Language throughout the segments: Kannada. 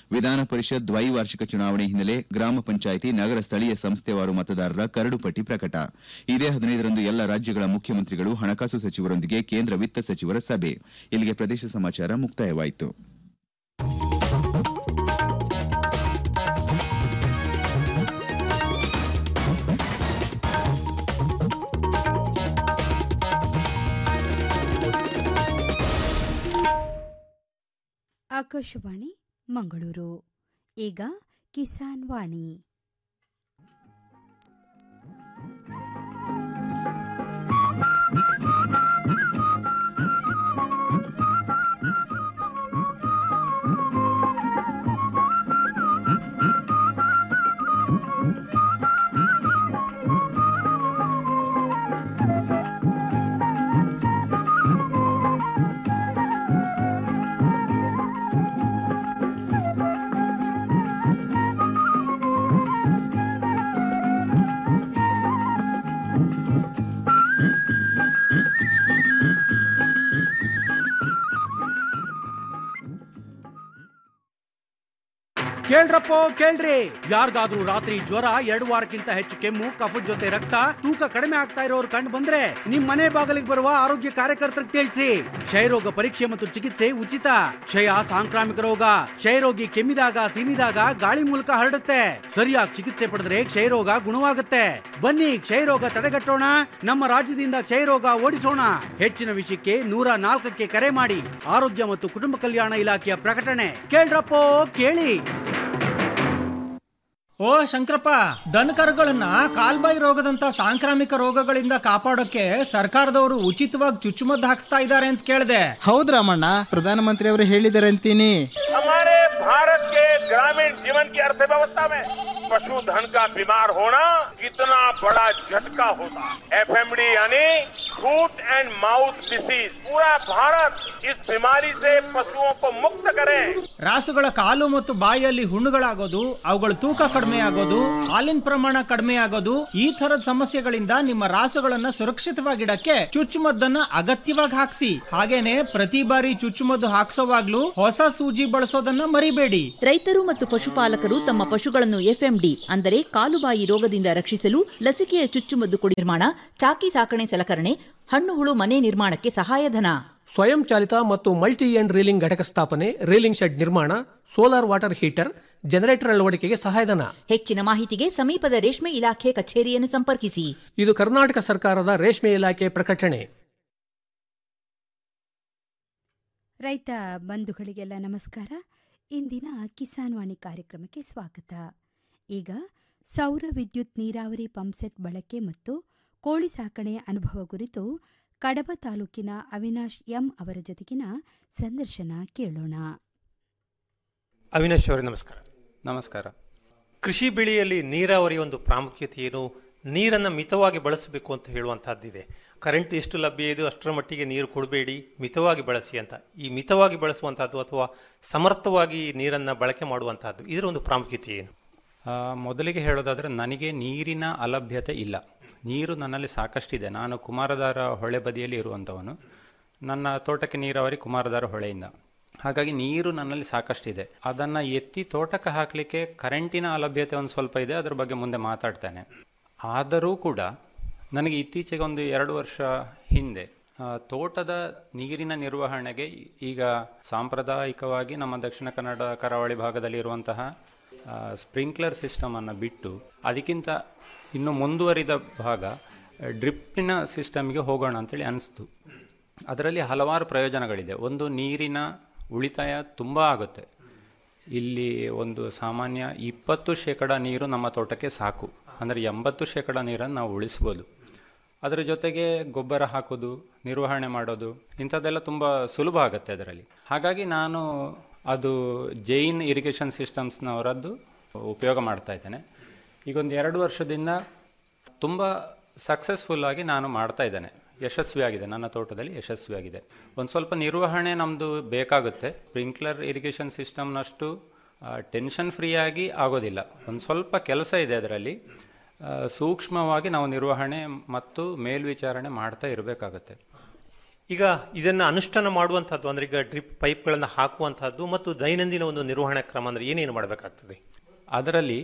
ವಿಧಾನ ಪರಿಷತ್ ದ್ವೈವಾರ್ಷಿಕ ಚುನಾವಣೆ ಹಿನ್ನೆಲೆ ಗ್ರಾಮ ಪಂಚಾಯಿತಿ ನಗರ ಸ್ಥಳೀಯ ಸಂಸ್ಥೆವಾರು ಮತದಾರರ ಕರಡು ಪಟ್ಟಿ ಪ್ರಕಟ ಇದೇ ಹದಿನೈದರಂದು ಎಲ್ಲ ರಾಜ್ಯಗಳ ಮುಖ್ಯಮಂತ್ರಿಗಳು ಹಣಕಾಸು ಸಚಿವರೊಂದಿಗೆ ಕೇಂದ್ರ ವಿತ್ತ ಸಚಿವರ ಸಭೆ ಇಲ್ಲಿಗೆ ಪ್ರದೇಶ ಸಮಾಚಾರ ಮುಕ್ತಾಯವಾಯಿತು ಆಕಾಶವಾಣಿ ಮಂಗಳೂರು ಈಗ ಕಿಸಾನ್ ವಾಣಿ ಕೇಳ್ರಪ್ಪೋ ಕೇಳ್ರಿ ಯಾರಿಗಾದ್ರೂ ರಾತ್ರಿ ಜ್ವರ ಎರಡು ವಾರಕ್ಕಿಂತ ಹೆಚ್ಚು ಕೆಮ್ಮು ಕಫದ ಜೊತೆ ರಕ್ತ ತೂಕ ಕಡಿಮೆ ಆಗ್ತಾ ಇರೋರು ಕಂಡು ಬಂದ್ರೆ ನಿಮ್ ಮನೆ ಬಾಗಿಲಿಗೆ ಬರುವ ಆರೋಗ್ಯ ಕಾರ್ಯಕರ್ತರಿಗೆ ತಿಳಿಸಿ ಕ್ಷಯರೋಗ ಪರೀಕ್ಷೆ ಮತ್ತು ಚಿಕಿತ್ಸೆ ಉಚಿತ ಕ್ಷಯ ಸಾಂಕ್ರಾಮಿಕ ರೋಗ ಕ್ಷಯರೋಗಿ ಕೆಮ್ಮಿದಾಗ ಸೀನಿದಾಗ ಗಾಳಿ ಮೂಲಕ ಹರಡುತ್ತೆ ಸರಿಯಾಗಿ ಚಿಕಿತ್ಸೆ ಪಡೆದ್ರೆ ಕ್ಷಯರೋಗ ಗುಣವಾಗುತ್ತೆ ಬನ್ನಿ ಕ್ಷಯರೋಗ ತಡೆಗಟ್ಟೋಣ ನಮ್ಮ ರಾಜ್ಯದಿಂದ ಕ್ಷಯರೋಗ ಓಡಿಸೋಣ ಹೆಚ್ಚಿನ ವಿಷಯಕ್ಕೆ ನೂರ ನಾಲ್ಕಕ್ಕೆ ಕರೆ ಮಾಡಿ ಆರೋಗ್ಯ ಮತ್ತು ಕುಟುಂಬ ಕಲ್ಯಾಣ ಇಲಾಖೆಯ ಪ್ರಕಟಣೆ ಕೇಳ್ರಪ್ಪೋ ಕೇಳಿ ಓ ಶಂಕರಪ್ಪ ದನಕರುಗಳನ್ನ ಕಾಲ್ಬಾಯಿ ರೋಗದಂತ ಸಾಂಕ್ರಾಮಿಕ ರೋಗಗಳಿಂದ ಕಾಪಾಡೋಕೆ ಸರ್ಕಾರದವರು ಉಚಿತವಾಗಿ ಚುಚ್ಚುಮದ್ದು ಹಾಕ್ಸ್ತಾ ಇದ್ದಾರೆ ಅಂತ ಕೇಳಿದೆ ಹೌದ್ ರಾಮಣ್ಣ ಪ್ರಧಾನಮಂತ್ರಿ ಅವರು ಹೇಳಿದ್ದಾರೆ ಅಂತೀನಿ हमारे भारत के ग्रामीण जीवन की अर्थव्यवस्था में पशुधन का बीमार होना कितना बड़ा झटका होता है एफएमडी यानी फूट एंड माउथ डिसीज पूरा भारत इस बीमारी से पशुओं को मुक्त करे ರಾಸುಗಳ ಕಾಲು ಮತ್ತು ಬಾಯಿಯಲ್ಲಿ ಹುಣ್ಣುಗಳಾಗೋದು ಅವುಗಳ ತೂಕ ಕಡಿಮೆ ಆಗೋದು ಹಾಲಿನ ಪ್ರಮಾಣ ಕಡಿಮೆ ಆಗೋದು ಈ ತರದ ಸಮಸ್ಯೆಗಳಿಂದ ನಿಮ್ಮ ರಾಸುಗಳನ್ನ ಸುರಕ್ಷಿತವಾಗಿಡಕ್ಕೆ ಚುಚ್ಚುಮದ್ದನ್ನ ಅಗತ್ಯವಾಗಿ ಹಾಕ್ಸಿ ಹಾಗೇನೆ ಪ್ರತಿ ಬಾರಿ ಚುಚ್ಚುಮದ್ದು ಹಾಕ್ಸೋವಾಗ್ಲೂ ಹೊಸ ಸೂಜಿ ಬಳಸೋದನ್ನ ಮರಿಬೇಡಿ ರೈತರು ಮತ್ತು ಪಶುಪಾಲಕರು ತಮ್ಮ ಪಶುಗಳನ್ನು ಎಫ್ಎಂಡಿ ಅಂದರೆ ಕಾಲುಬಾಯಿ ರೋಗದಿಂದ ರಕ್ಷಿಸಲು ಲಸಿಕೆಯ ಚುಚ್ಚುಮದ್ದು ಕೊಡಿ ನಿರ್ಮಾಣ ಚಾಕಿ ಸಾಕಣೆ ಸಲಕರಣೆ ಹಣ್ಣು ಹುಳು ಮನೆ ನಿರ್ಮಾಣಕ್ಕೆ ಸಹಾಯಧನ ಸ್ವಯಂ ಚಾಲಿತ ಮತ್ತು ಮಲ್ಟಿ ಎಂಡ್ ರೀಲಿಂಗ್ ಘಟಕ ಸ್ಥಾಪನೆ ರೀಲಿಂಗ್ ಶೆಡ್ ನಿರ್ಮಾಣ ಸೋಲಾರ್ ವಾಟರ್ ಹೀಟರ್ ಜನರೇಟರ್ ಅಳವಡಿಕೆಗೆ ಸಹಾಯಧನ ಹೆಚ್ಚಿನ ಮಾಹಿತಿಗೆ ಸಮೀಪದ ರೇಷ್ಮೆ ಇಲಾಖೆ ಕಚೇರಿಯನ್ನು ಸಂಪರ್ಕಿಸಿ ಇದು ಕರ್ನಾಟಕ ಸರ್ಕಾರದ ರೇಷ್ಮೆ ಇಲಾಖೆ ಪ್ರಕಟಣೆ ರೈತ ಬಂಧುಗಳಿಗೆಲ್ಲ ನಮಸ್ಕಾರ ಇಂದಿನ ಕಿಸಾನ್ ವಾಣಿ ಕಾರ್ಯಕ್ರಮಕ್ಕೆ ಸ್ವಾಗತ ಈಗ ಸೌರ ವಿದ್ಯುತ್ ನೀರಾವರಿ ಪಂಪ್ಸೆಟ್ ಬಳಕೆ ಮತ್ತು ಕೋಳಿ ಸಾಕಣೆಯ ಅನುಭವ ಕುರಿತು ಕಡಬ ತಾಲೂಕಿನ ಅವಿನಾಶ್ ಎಂ ಅವರ ಜೊತೆಗಿನ ಸಂದರ್ಶನ ಕೇಳೋಣ ಅವಿನಾಶ್ ಅವರೇ ನಮಸ್ಕಾರ ನಮಸ್ಕಾರ ಕೃಷಿ ಬೆಳೆಯಲ್ಲಿ ನೀರಾವರಿ ಒಂದು ಪ್ರಾಮುಖ್ಯತೆ ಏನು ನೀರನ್ನು ಮಿತವಾಗಿ ಬಳಸಬೇಕು ಅಂತ ಹೇಳುವಂತಹದ್ದಿದೆ ಕರೆಂಟ್ ಎಷ್ಟು ಲಭ್ಯ ಇದೆ ಅಷ್ಟರ ಮಟ್ಟಿಗೆ ನೀರು ಕೊಡಬೇಡಿ ಮಿತವಾಗಿ ಬಳಸಿ ಅಂತ ಈ ಮಿತವಾಗಿ ಬಳಸುವಂತಹದ್ದು ಅಥವಾ ಸಮರ್ಥವಾಗಿ ನೀರನ್ನು ಬಳಕೆ ಮಾಡುವಂತಹದ್ದು ಇದರ ಒಂದು ಪ್ರಾಮುಖ್ಯತೆ ಏನು ಆ, ಮೊದಲಿಗೆ ಹೇಳೋದಾದರೆ ನನಗೆ ನೀರಿನ ಅಲಭ್ಯತೆ ಇಲ್ಲ ನೀರು ನನ್ನಲ್ಲಿ ಸಾಕಷ್ಟಿದೆ ನಾನು ಕುಮಾರಧಾರ ಹೊಳೆ ಬದಿಯಲ್ಲಿ ಇರುವಂಥವನು ನನ್ನ ತೋಟಕ್ಕೆ ನೀರಾವರಿ ಕುಮಾರಧಾರ ಹೊಳೆಯಿಂದ ಹಾಗಾಗಿ ನೀರು ನನ್ನಲ್ಲಿ ಸಾಕಷ್ಟಿದೆ ಅದನ್ನು ಎತ್ತಿ ತೋಟಕ್ಕೆ ಹಾಕಲಿಕ್ಕೆ ಕರೆಂಟಿನ ಅಲಭ್ಯತೆ ಒಂದು ಸ್ವಲ್ಪ ಇದೆ ಅದ್ರ ಬಗ್ಗೆ ಮುಂದೆ ಮಾತಾಡ್ತೇನೆ ಆದರೂ ಕೂಡ ನನಗೆ ಇತ್ತೀಚೆಗೆ ಒಂದು ಎರಡು ವರ್ಷ ಹಿಂದೆ ಆ, ತೋಟದ ನೀರಿನ ನಿರ್ವಹಣೆಗೆ ಈಗ ಸಾಂಪ್ರದಾಯಿಕವಾಗಿ ನಮ್ಮ ದಕ್ಷಿಣ ಕನ್ನಡ ಕರಾವಳಿ ಭಾಗದಲ್ಲಿ ಇರುವಂತಹ ಸ್ಪ್ರಿಂಕ್ಲರ್ ಸಿಸ್ಟಮ್ ಅನ್ನು ಬಿಟ್ಟು ಅದಕ್ಕಿಂತ ಇನ್ನು ಮುಂದುವರಿದ ಭಾಗ ಡ್ರಿಪ್ಪಿನ ಸಿಸ್ಟಮ್ಗೆ ಹೋಗೋಣ ಅಂತೇಳಿ ಅನಿಸ್ತು ಅದರಲ್ಲಿ ಹಲವಾರು ಪ್ರಯೋಜನಗಳಿದೆ ಒಂದು ನೀರಿನ ಉಳಿತಾಯ ತುಂಬ ಆಗುತ್ತೆ ಇಲ್ಲಿ ಒಂದು ಸಾಮಾನ್ಯ ಇಪ್ಪತ್ತು ಶೇಕಡ ನೀರು ನಮ್ಮ ತೋಟಕ್ಕೆ ಸಾಕು ಅಂದರೆ ಎಂಬತ್ತು ಶೇಕಡ ನೀರನ್ನು ನಾವು ಉಳಿಸ್ಬೋದು ಅದರ ಜೊತೆಗೆ ಗೊಬ್ಬರ ಹಾಕೋದು ನಿರ್ವಹಣೆ ಮಾಡೋದು ಇಂಥದ್ದೆಲ್ಲ ತುಂಬ ಸುಲಭ ಆಗುತ್ತೆ ಅದರಲ್ಲಿ ಹಾಗಾಗಿ ನಾನು ಅದು ಜೈನ್ ಇರಿಗೇಷನ್ ಸಿಸ್ಟಮ್ಸ್ನವರದ್ದು ಉಪಯೋಗ ಮಾಡ್ತಾ ಇದ್ದೇನೆ ಈಗ ಒಂದು ಎರಡು ವರ್ಷದಿಂದ ತುಂಬ ಸಕ್ಸಸ್ಫುಲ್ ಆಗಿ ನಾನು ಮಾಡ್ತಾ ಇದ್ದೇನೆ ಯಶಸ್ವಿಯಾಗಿದೆ ನನ್ನ ತೋಟದಲ್ಲಿ ಯಶಸ್ವಿಯಾಗಿದೆ ಒಂದು ಸ್ವಲ್ಪ ನಿರ್ವಹಣೆ ನಮ್ಮದು ಬೇಕಾಗುತ್ತೆ ಸ್ಪ್ರಿಂಕ್ಲರ್ ಇರಿಗೇಷನ್ ಸಿಸ್ಟಮ್ನಷ್ಟು ಟೆನ್ಷನ್ ಫ್ರೀ ಆಗಿ ಆಗೋದಿಲ್ಲ ಒಂದು ಸ್ವಲ್ಪ ಕೆಲಸ ಇದೆ ಅದರಲ್ಲಿ ಆ, ಸೂಕ್ಷ್ಮವಾಗಿ ನಾವು ನಿರ್ವಹಣೆ ಮತ್ತು ಮೇಲ್ವಿಚಾರಣೆ ಮಾಡ್ತಾ ಇರಬೇಕಾಗತ್ತೆ ಈಗ ಇದನ್ನ ಅನುಷ್ಠಾನ ಮಾಡುವಂತಹದ್ದು ಅಂದ್ರೆ ಈಗ ಡ್ರಿಪ್ ಪೈಪ್ಗಳನ್ನು ಹಾಕುವಂತಹದ್ದು ಮತ್ತು ದೈನಂದಿನ ಒಂದು ನಿರ್ವಹಣಾ ಕ್ರಮ ಅಂದ್ರೆ ಏನೇನು ಮಾಡಬೇಕಾಗ್ತದೆ ಅದರಲ್ಲಿ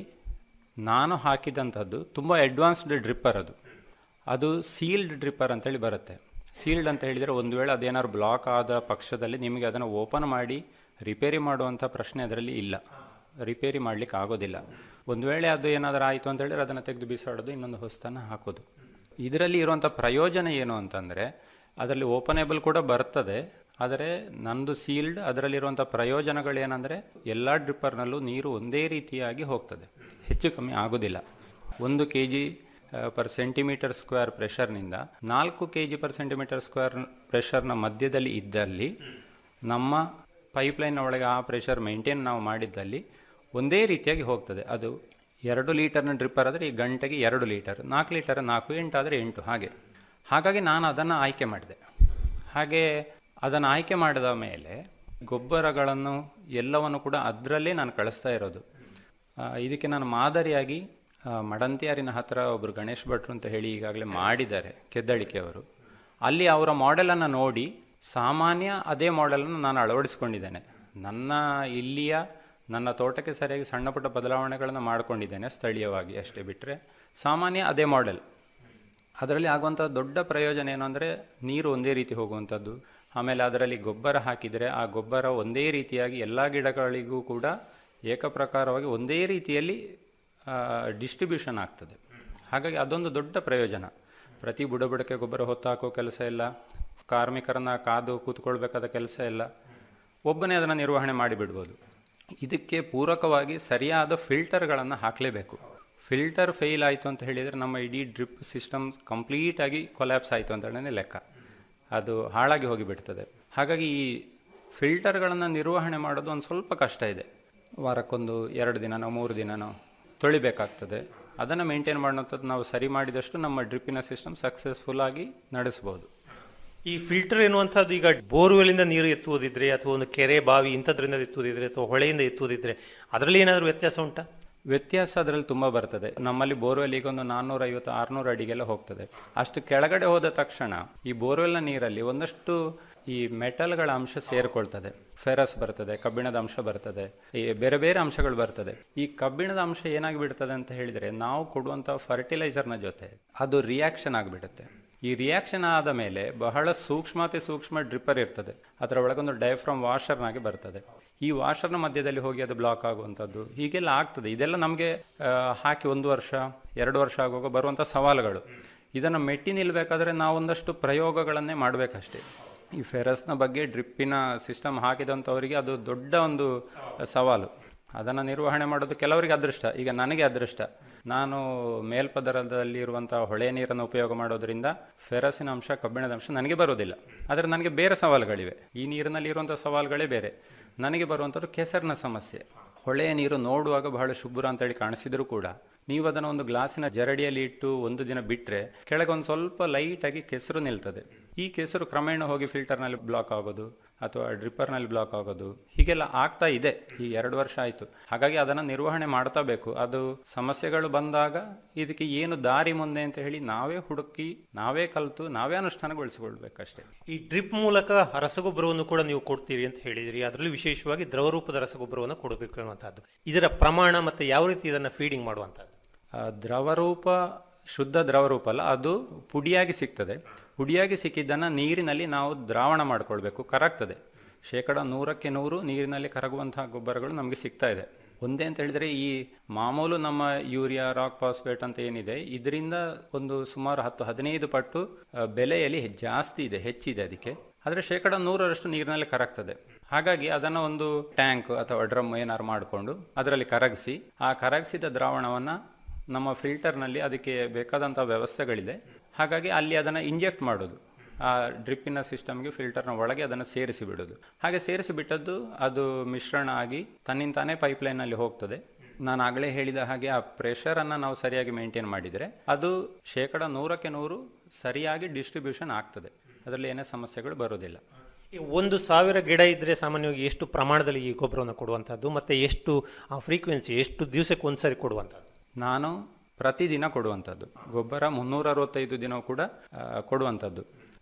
ನಾನು ಹಾಕಿದಂಥದ್ದು ತುಂಬ ಅಡ್ವಾನ್ಸ್ಡ್ ಡ್ರಿಪ್ಪರ್ ಅದು ಅದು ಸೀಲ್ಡ್ ಡ್ರಿಪ್ಪರ್ ಅಂತೇಳಿ ಬರುತ್ತೆ ಸೀಲ್ಡ್ ಅಂತ ಹೇಳಿದರೆ ಒಂದು ವೇಳೆ ಅದೇನಾದ್ರು ಬ್ಲಾಕ್ ಆದ ಪಕ್ಷದಲ್ಲಿ ನಿಮಗೆ ಅದನ್ನು ಓಪನ್ ಮಾಡಿ ರಿಪೇರಿ ಮಾಡುವಂಥ ಪ್ರಶ್ನೆ ಅದರಲ್ಲಿ ಇಲ್ಲ ರಿಪೇರಿ ಮಾಡಲಿಕ್ಕೆ ಆಗೋದಿಲ್ಲ ಒಂದು ವೇಳೆ ಅದು ಏನಾದರೂ ಆಯಿತು ಅಂತ ಹೇಳಿದ್ರೆ ಅದನ್ನು ತೆಗೆದು ಬಿಸಾಡೋದು ಇನ್ನೊಂದು ಹೊಸತನ್ನು ಹಾಕೋದು ಇದರಲ್ಲಿ ಇರುವಂಥ ಪ್ರಯೋಜನ ಏನು ಅಂತಂದರೆ ಅದರಲ್ಲಿ ಓಪನೇಬಲ್ ಕೂಡ ಬರ್ತದೆ ಆದರೆ ನಂದು ಸೀಲ್ಡ್ ಅದರಲ್ಲಿರುವಂಥ ಪ್ರಯೋಜನಗಳೇನೆಂದರೆ ಎಲ್ಲ ಡ್ರಿಪ್ಪರ್ನಲ್ಲೂ ನೀರು ಒಂದೇ ರೀತಿಯಾಗಿ ಹೋಗ್ತದೆ ಹೆಚ್ಚು ಕಮ್ಮಿ ಆಗೋದಿಲ್ಲ ಒಂದು K G per centimetre square ಪ್ರೆಷರ್ನಿಂದ ನಾಲ್ಕು K G per centimetre square ಪ್ರೆಷರ್ನ ಮಧ್ಯದಲ್ಲಿ ಇದ್ದಲ್ಲಿ ನಮ್ಮ ಪೈಪ್ಲೈನ್ ಒಳಗೆ ಆ ಪ್ರೆಷರ್ ಮೇಂಟೈನ್ ನಾವು ಮಾಡಿದ್ದಲ್ಲಿ ಒಂದೇ ರೀತಿಯಾಗಿ ಹೋಗ್ತದೆ ಅದು ಎರಡು ಲೀಟರ್ನ ಡ್ರಿಪ್ಪರ್ ಆದರೆ ಈ ಗಂಟೆಗೆ ಎರಡು ಲೀಟರ್ ನಾಲ್ಕು ಲೀಟರ್ ನಾಲ್ಕು ಎಂಟು ಆದರೆ ಎಂಟು ಹಾಗೆ ಹಾಗಾಗಿ ನಾನು ಅದನ್ನು ಆಯ್ಕೆ ಮಾಡಿದೆ ಹಾಗೆ ಅದನ್ನು ಆಯ್ಕೆ ಮಾಡಿದ ಮೇಲೆ ಗೊಬ್ಬರಗಳನ್ನು ಎಲ್ಲವನ್ನು ಕೂಡ ಅದರಲ್ಲೇ ನಾನು ಕಳಿಸ್ತಾ ಇರೋದು ಆ, ಇದಕ್ಕೆ ನಾನು ಮಾದರಿಯಾಗಿ ಆ, ಮಡಂತಿಯಾರಿನ ಹತ್ರ ಒಬ್ಬರು ಗಣೇಶ್ ಭಟ್ರು ಅಂತ ಹೇಳಿ ಈಗಾಗಲೇ ಮಾಡಿದ್ದಾರೆ ಕೆದ್ದಳಿಕೆಯವರು ಅಲ್ಲಿ ಅವರ ಮಾಡೆಲನ್ನು ನೋಡಿ ಸಾಮಾನ್ಯ ಅದೇ ಮಾಡೆಲನ್ನು ನಾನು ಅಳವಡಿಸ್ಕೊಂಡಿದ್ದೇನೆ ನನ್ನ ಇಲ್ಲಿಯ ನನ್ನ ತೋಟಕ್ಕೆ ಸರಿಯಾಗಿ ಸಣ್ಣ ಪುಟ್ಟ ಬದಲಾವಣೆಗಳನ್ನು ಮಾಡಿಕೊಂಡಿದ್ದೇನೆ ಸ್ಥಳೀಯವಾಗಿ ಅಷ್ಟೇ ಬಿಟ್ಟರೆ ಸಾಮಾನ್ಯ ಅದೇ ಮಾಡೆಲ್ ಅದರಲ್ಲಿ ಆಗುವಂಥ ದೊಡ್ಡ ಪ್ರಯೋಜನ ಏನು ಅಂದರೆ ನೀರು ಒಂದೇ ರೀತಿ ಹೋಗುವಂಥದ್ದು ಆಮೇಲೆ ಅದರಲ್ಲಿ ಗೊಬ್ಬರ ಹಾಕಿದರೆ ಆ ಗೊಬ್ಬರ ಒಂದೇ ರೀತಿಯಾಗಿ ಎಲ್ಲ ಗಿಡಗಳಿಗೂ ಕೂಡ ಏಕಪ್ರಕಾರವಾಗಿ ಒಂದೇ ರೀತಿಯಲ್ಲಿ ಡಿಸ್ಟ್ರಿಬ್ಯೂಷನ್ ಆಗ್ತದೆ ಹಾಗಾಗಿ ಅದೊಂದು ದೊಡ್ಡ ಪ್ರಯೋಜನ ಪ್ರತಿ ಬುಡಬುಡಕ್ಕೆ ಗೊಬ್ಬರ ಹೊತ್ತಾಕೋ ಕೆಲಸ ಇಲ್ಲ ಕಾರ್ಮಿಕರನ್ನ ಕಾದು ಕೂತ್ಕೊಳ್ಬೇಕಾದ ಕೆಲಸ ಇಲ್ಲ ಒಬ್ಬನೇ ಅದನ್ನು ನಿರ್ವಹಣೆ ಮಾಡಿಬಿಡ್ಬೋದು ಇದಕ್ಕೆ ಪೂರಕವಾಗಿ ಸರಿಯಾದ ಫಿಲ್ಟರ್ಗಳನ್ನು ಹಾಕಲೇಬೇಕು ಫಿಲ್ಟರ್ ಫೇಲ್ ಆಯಿತು ಅಂತ ಹೇಳಿದರೆ ನಮ್ಮ ಇಡೀ ಡ್ರಿಪ್ ಸಿಸ್ಟಮ್ ಕಂಪ್ಲೀಟಾಗಿ ಕೊಲ್ಯಾಪ್ಸ್ ಆಯಿತು ಅಂತಲೇ ಲೆಕ್ಕ ಅದು ಹಾಳಾಗಿ ಹೋಗಿಬಿಡ್ತದೆ ಹಾಗಾಗಿ ಈ ಫಿಲ್ಟರ್ಗಳನ್ನು ನಿರ್ವಹಣೆ ಮಾಡೋದು ಒಂದು ಸ್ವಲ್ಪ ಕಷ್ಟ ಇದೆ ವಾರಕ್ಕೊಂದು ಎರಡು ದಿನನೋ ಮೂರು ದಿನನೋ ತೊಳಿಬೇಕಾಗ್ತದೆ ಅದನ್ನು ಮೇಂಟೈನ್ ಮಾಡುವಂಥದ್ದು ನಾವು ಸರಿ ಮಾಡಿದಷ್ಟು ನಮ್ಮ ಡ್ರಿಪ್ಪಿನ ಸಿಸ್ಟಮ್ ಸಕ್ಸಸ್ಫುಲ್ ಆಗಿ ನಡೆಸ್ಬೋದು ಈ ಫಿಲ್ಟರ್ ಎನ್ನುವಂಥದ್ದು ಈಗ ಬೋರ್ವೆಲಿಂದ ನೀರು ಎತ್ತುವುದಿದ್ರೆ ಅಥವಾ ಒಂದು ಕೆರೆ ಬಾವಿ ಇಂಥದ್ರಿಂದ ಎತ್ತುವುದಿದ್ರೆ ಅಥವಾ ಹೊಳೆಯಿಂದ ಎತ್ತುವುದಿದ್ರೆ ಅದರಲ್ಲಿ ಏನಾದರೂ ವ್ಯತ್ಯಾಸ ಉಂಟಾ ವ್ಯತ್ಯಾಸ ಅದರಲ್ಲಿ ತುಂಬ ಬರ್ತದೆ ನಮ್ಮಲ್ಲಿ ಬೋರ್ವೆಲ್ ಈಗ ಒಂದು ನಾನ್ನೂರ ಐವತ್ತು ಆರುನೂರು ಅಡಿಗೆಲ್ಲ ಹೋಗ್ತದೆ ಅಷ್ಟು ಕೆಳಗಡೆ ಹೋದ ತಕ್ಷಣ ಈ ಬೋರ್ವೆಲ್ನ ನೀರಲ್ಲಿ ಒಂದಷ್ಟು ಈ ಮೆಟಲ್ಗಳ ಅಂಶ ಸೇರ್ಕೊಳ್ತದೆ ಫೆರಸ್ ಬರ್ತದೆ ಕಬ್ಬಿಣದ ಅಂಶ ಬರ್ತದೆ ಈ ಬೇರೆ ಬೇರೆ ಅಂಶಗಳು ಬರ್ತದೆ ಈ ಕಬ್ಬಿಣದ ಅಂಶ ಏನಾಗಿ ಬಿಡ್ತದೆ ಅಂತ ಹೇಳಿದ್ರೆ ನಾವು ಕೊಡುವಂಥ ಫರ್ಟಿಲೈಸರ್ನ ಜೊತೆ ಅದು ರಿಯಾಕ್ಷನ್ ಆಗಿಬಿಡುತ್ತೆ ಈ ರಿಯಾಕ್ಷನ್ ಆದ ಮೇಲೆ ಬಹಳ ಸೂಕ್ಷ್ಮತೆ ಸೂಕ್ಷ್ಮ ಡ್ರಿಪ್ಪರ್ ಇರ್ತದೆ ಅದರ ಒಳಗೊಂದು ಡೈಫ್ರಮ್ ವಾಷರ್ನಾಗಿ ಬರ್ತದೆ ಈ ವಾಷರ್ನ ಮಧ್ಯದಲ್ಲಿ ಹೋಗಿ ಅದು ಬ್ಲಾಕ್ ಆಗುವಂಥದ್ದು ಹೀಗೆಲ್ಲ ಆಗ್ತದೆ ಇದೆಲ್ಲ ನಮಗೆ ಹಾಕಿ ಒಂದು ವರ್ಷ ಎರಡು ವರ್ಷ ಆಗುವಾಗ ಬರುವಂಥ ಸವಾಲುಗಳು ಇದನ್ನು ಮೆಟ್ಟಿ ನಿಲ್ಲಬೇಕಾದ್ರೆ ನಾವೊಂದಷ್ಟು ಪ್ರಯೋಗಗಳನ್ನೇ ಮಾಡಬೇಕಷ್ಟೇ ಈ ಫೆರಸ್ನ ಬಗ್ಗೆ ಡ್ರಿಪ್ಪಿನ ಸಿಸ್ಟಮ್ ಹಾಕಿದಂಥವರಿಗೆ ಅದು ದೊಡ್ಡ ಒಂದು ಸವಾಲು ಅದನ್ನು ನಿರ್ವಹಣೆ ಮಾಡೋದು ಕೆಲವರಿಗೆ ಅದೃಷ್ಟ ಈಗ ನನಗೆ ಅದೃಷ್ಟ ನಾನು ಮೇಲ್ಪದರದಲ್ಲಿ ಇರುವಂತಹ ಹೊಳೆ ನೀರನ್ನು ಉಪಯೋಗ ಮಾಡೋದ್ರಿಂದ ಫೆರಸಿನ ಅಂಶ ಕಬ್ಬಿಣದ ಅಂಶ ನನಗೆ ಬರೋದಿಲ್ಲ ಆದರೆ ನನಗೆ ಬೇರೆ ಸವಾಲುಗಳಿವೆ ಈ ನೀರಿನಲ್ಲಿ ಇರುವಂಥ ಸವಾಲುಗಳೇ ಬೇರೆ ನನಗೆ ಬರುವಂಥದ್ದು ಕೆಸರಿನ ಸಮಸ್ಯೆ ಹೊಳೆಯ ನೀರು ನೋಡುವಾಗ ಬಹಳ ಶುಭ್ರ ಅಂತೇಳಿ ಕಾಣಿಸಿದರೂ ಕೂಡ ನೀವು ಅದನ್ನು ಒಂದು ಗ್ಲಾಸಿನ ಜರಡಿಯಲ್ಲಿ ಇಟ್ಟು ಒಂದು ದಿನ ಬಿಟ್ಟರೆ ಕೆಳಗೆ ಒಂದು ಸ್ವಲ್ಪ ಲೈಟಾಗಿ ಕೆಸರು ನಿಲ್ತದೆ ಈ ಕೆಸರು ಕ್ರಮೇಣ ಹೋಗಿ ಫಿಲ್ಟರ್ನಲ್ಲಿ ಬ್ಲಾಕ್ ಆಗೋದು ಅಥವಾ ಡ್ರಿಪ್ಪರ್ನಲ್ಲಿ ಬ್ಲಾಕ್ ಆಗೋದು ಹೀಗೆಲ್ಲ ಆಗ್ತಾ ಇದೆ ಈ ಎರಡು ವರ್ಷ ಆಯಿತು ಹಾಗಾಗಿ ಅದನ್ನು ನಿರ್ವಹಣೆ ಮಾಡ್ತಾ ಬೇಕು ಅದು ಸಮಸ್ಯೆಗಳು ಬಂದಾಗ ಇದಕ್ಕೆ ಏನು ದಾರಿ ಮುಂದೆ ಅಂತ ಹೇಳಿ ನಾವೇ ಹುಡುಕಿ ನಾವೇ ಕಲಿತು ನಾವೇ ಅನುಷ್ಠಾನಗೊಳಿಸಿಕೊಳ್ಬೇಕಷ್ಟೇ ಈ ಡ್ರಿಪ್ ಮೂಲಕ ರಸಗೊಬ್ಬರವನ್ನು ಕೂಡ ನೀವು ಕೊಡ್ತೀರಿ ಅಂತ ಹೇಳಿದ್ರಿ ಅದರಲ್ಲಿ ವಿಶೇಷವಾಗಿ ದ್ರವರೂಪದ ರಸಗೊಬ್ಬರವನ್ನು ಕೊಡಬೇಕು ಅನ್ನುವಂಥದ್ದು ಇದರ ಪ್ರಮಾಣ ಮತ್ತೆ ಯಾವ ರೀತಿ ಇದನ್ನು ಫೀಡಿಂಗ್ ಮಾಡುವಂಥದ್ದು ಆ, ದ್ರವರೂಪ ಶುದ್ಧ ದ್ರವರೂಪ ಅಲ್ಲ ಅದು ಪುಡಿಯಾಗಿ ಸಿಗ್ತದೆ ಪುಡಿಯಾಗಿ ಸಿಕ್ಕಿದ್ದನ್ನು ನೀರಿನಲ್ಲಿ ನಾವು ದ್ರಾವಣ ಮಾಡ್ಕೊಳ್ಬೇಕು ಕರಗ್ತದೆ ಶೇಕಡ ನೂರಕ್ಕೆ ನೂರು ನೀರಿನಲ್ಲಿ ಕರಗುವಂತಹ ಗೊಬ್ಬರಗಳು ನಮಗೆ ಸಿಗ್ತಾ ಇದೆ ಒಂದೇ ಅಂತ ಹೇಳಿದ್ರೆ ಈ ಮಾಮೂಲು ನಮ್ಮ ಯೂರಿಯಾ ರಾಕ್ ಫಾಸ್ಫೇಟ್ ಅಂತ ಏನಿದೆ ಇದರಿಂದ ಒಂದು ಸುಮಾರು ಹತ್ತು ಹದಿನೈದು ಪಟ್ಟು ಆ, ಬೆಲೆಯಲ್ಲಿ ಹೆ- ಜಾಸ್ತಿ ಇದೆ ಹೆಚ್ಚಿದೆ ಅದಕ್ಕೆ ಆದರೆ ಶೇಕಡ ನೂರರಷ್ಟು ನೀರಿನಲ್ಲಿ ಕರಗ್ತದೆ ಹಾಗಾಗಿ ಅದನ್ನು ಒಂದು ಟ್ಯಾಂಕ್ ಅಥವಾ ಡ್ರಮ್ ಏನಾದ್ರು ಮಾಡಿಕೊಂಡು ಅದರಲ್ಲಿ ಕರಗಿಸಿ ಆ ಕರಗಿಸಿದ ದ್ರಾವಣವನ್ನು ನಮ್ಮ ಫಿಲ್ಟರ್ನಲ್ಲಿ ಅದಕ್ಕೆ ಬೇಕಾದಂಥ ವ್ಯವಸ್ಥೆಗಳಿದೆ ಹಾಗಾಗಿ ಅಲ್ಲಿ ಅದನ್ನು ಇಂಜೆಕ್ಟ್ ಮಾಡೋದು ಆ ಡ್ರಿಪ್ಪಿನ ಸಿಸ್ಟಮ್ಗೆ ಫಿಲ್ಟರ್ನ ಒಳಗೆ ಅದನ್ನು ಸೇರಿಸಿ ಬಿಡೋದು ಹಾಗೆ ಸೇರಿಸಿ ಬಿಟ್ಟದ್ದು ಅದು ಮಿಶ್ರಣ ಆಗಿ ತನ್ನಿಂತಾನೇ ಪೈಪ್ಲೈನಲ್ಲಿ ಹೋಗ್ತದೆ ನಾನು ಆಗಲೇ ಹೇಳಿದ ಹಾಗೆ ಆ ಪ್ರೆಷರನ್ನು ನಾವು ಸರಿಯಾಗಿ ಮೇಂಟೈನ್ ಮಾಡಿದರೆ ಅದು ಶೇಕಡ ನೂರಕ್ಕೆ ನೂರು ಸರಿಯಾಗಿ ಡಿಸ್ಟ್ರಿಬ್ಯೂಷನ್ ಆಗ್ತದೆ ಅದರಲ್ಲಿ ಏನೇ ಸಮಸ್ಯೆಗಳು ಬರೋದಿಲ್ಲ ಈ ಒಂದು ಸಾವಿರ ಗಿಡ ಇದ್ರೆ ಸಾಮಾನ್ಯವಾಗಿ ಎಷ್ಟು ಪ್ರಮಾಣದಲ್ಲಿ ಈ ಗೊಬ್ಬರವನ್ನು ಕೊಡುವಂಥದ್ದು ಮತ್ತೆ ಎಷ್ಟು ಫ್ರೀಕ್ವೆನ್ಸಿ ಎಷ್ಟು ದಿವಸಕ್ಕೆ ಒಂದ್ಸರಿ ಕೊಡುವಂಥದ್ದು ನಾನು ಪ್ರತಿದಿನ ಕೊಡುವಂಥದ್ದು ಗೊಬ್ಬರ ಮುನ್ನೂರ ಅರವತ್ತೈದು ದಿನ ಕೂಡ ಆ, ಕೊಡುವಂಥದ್ದು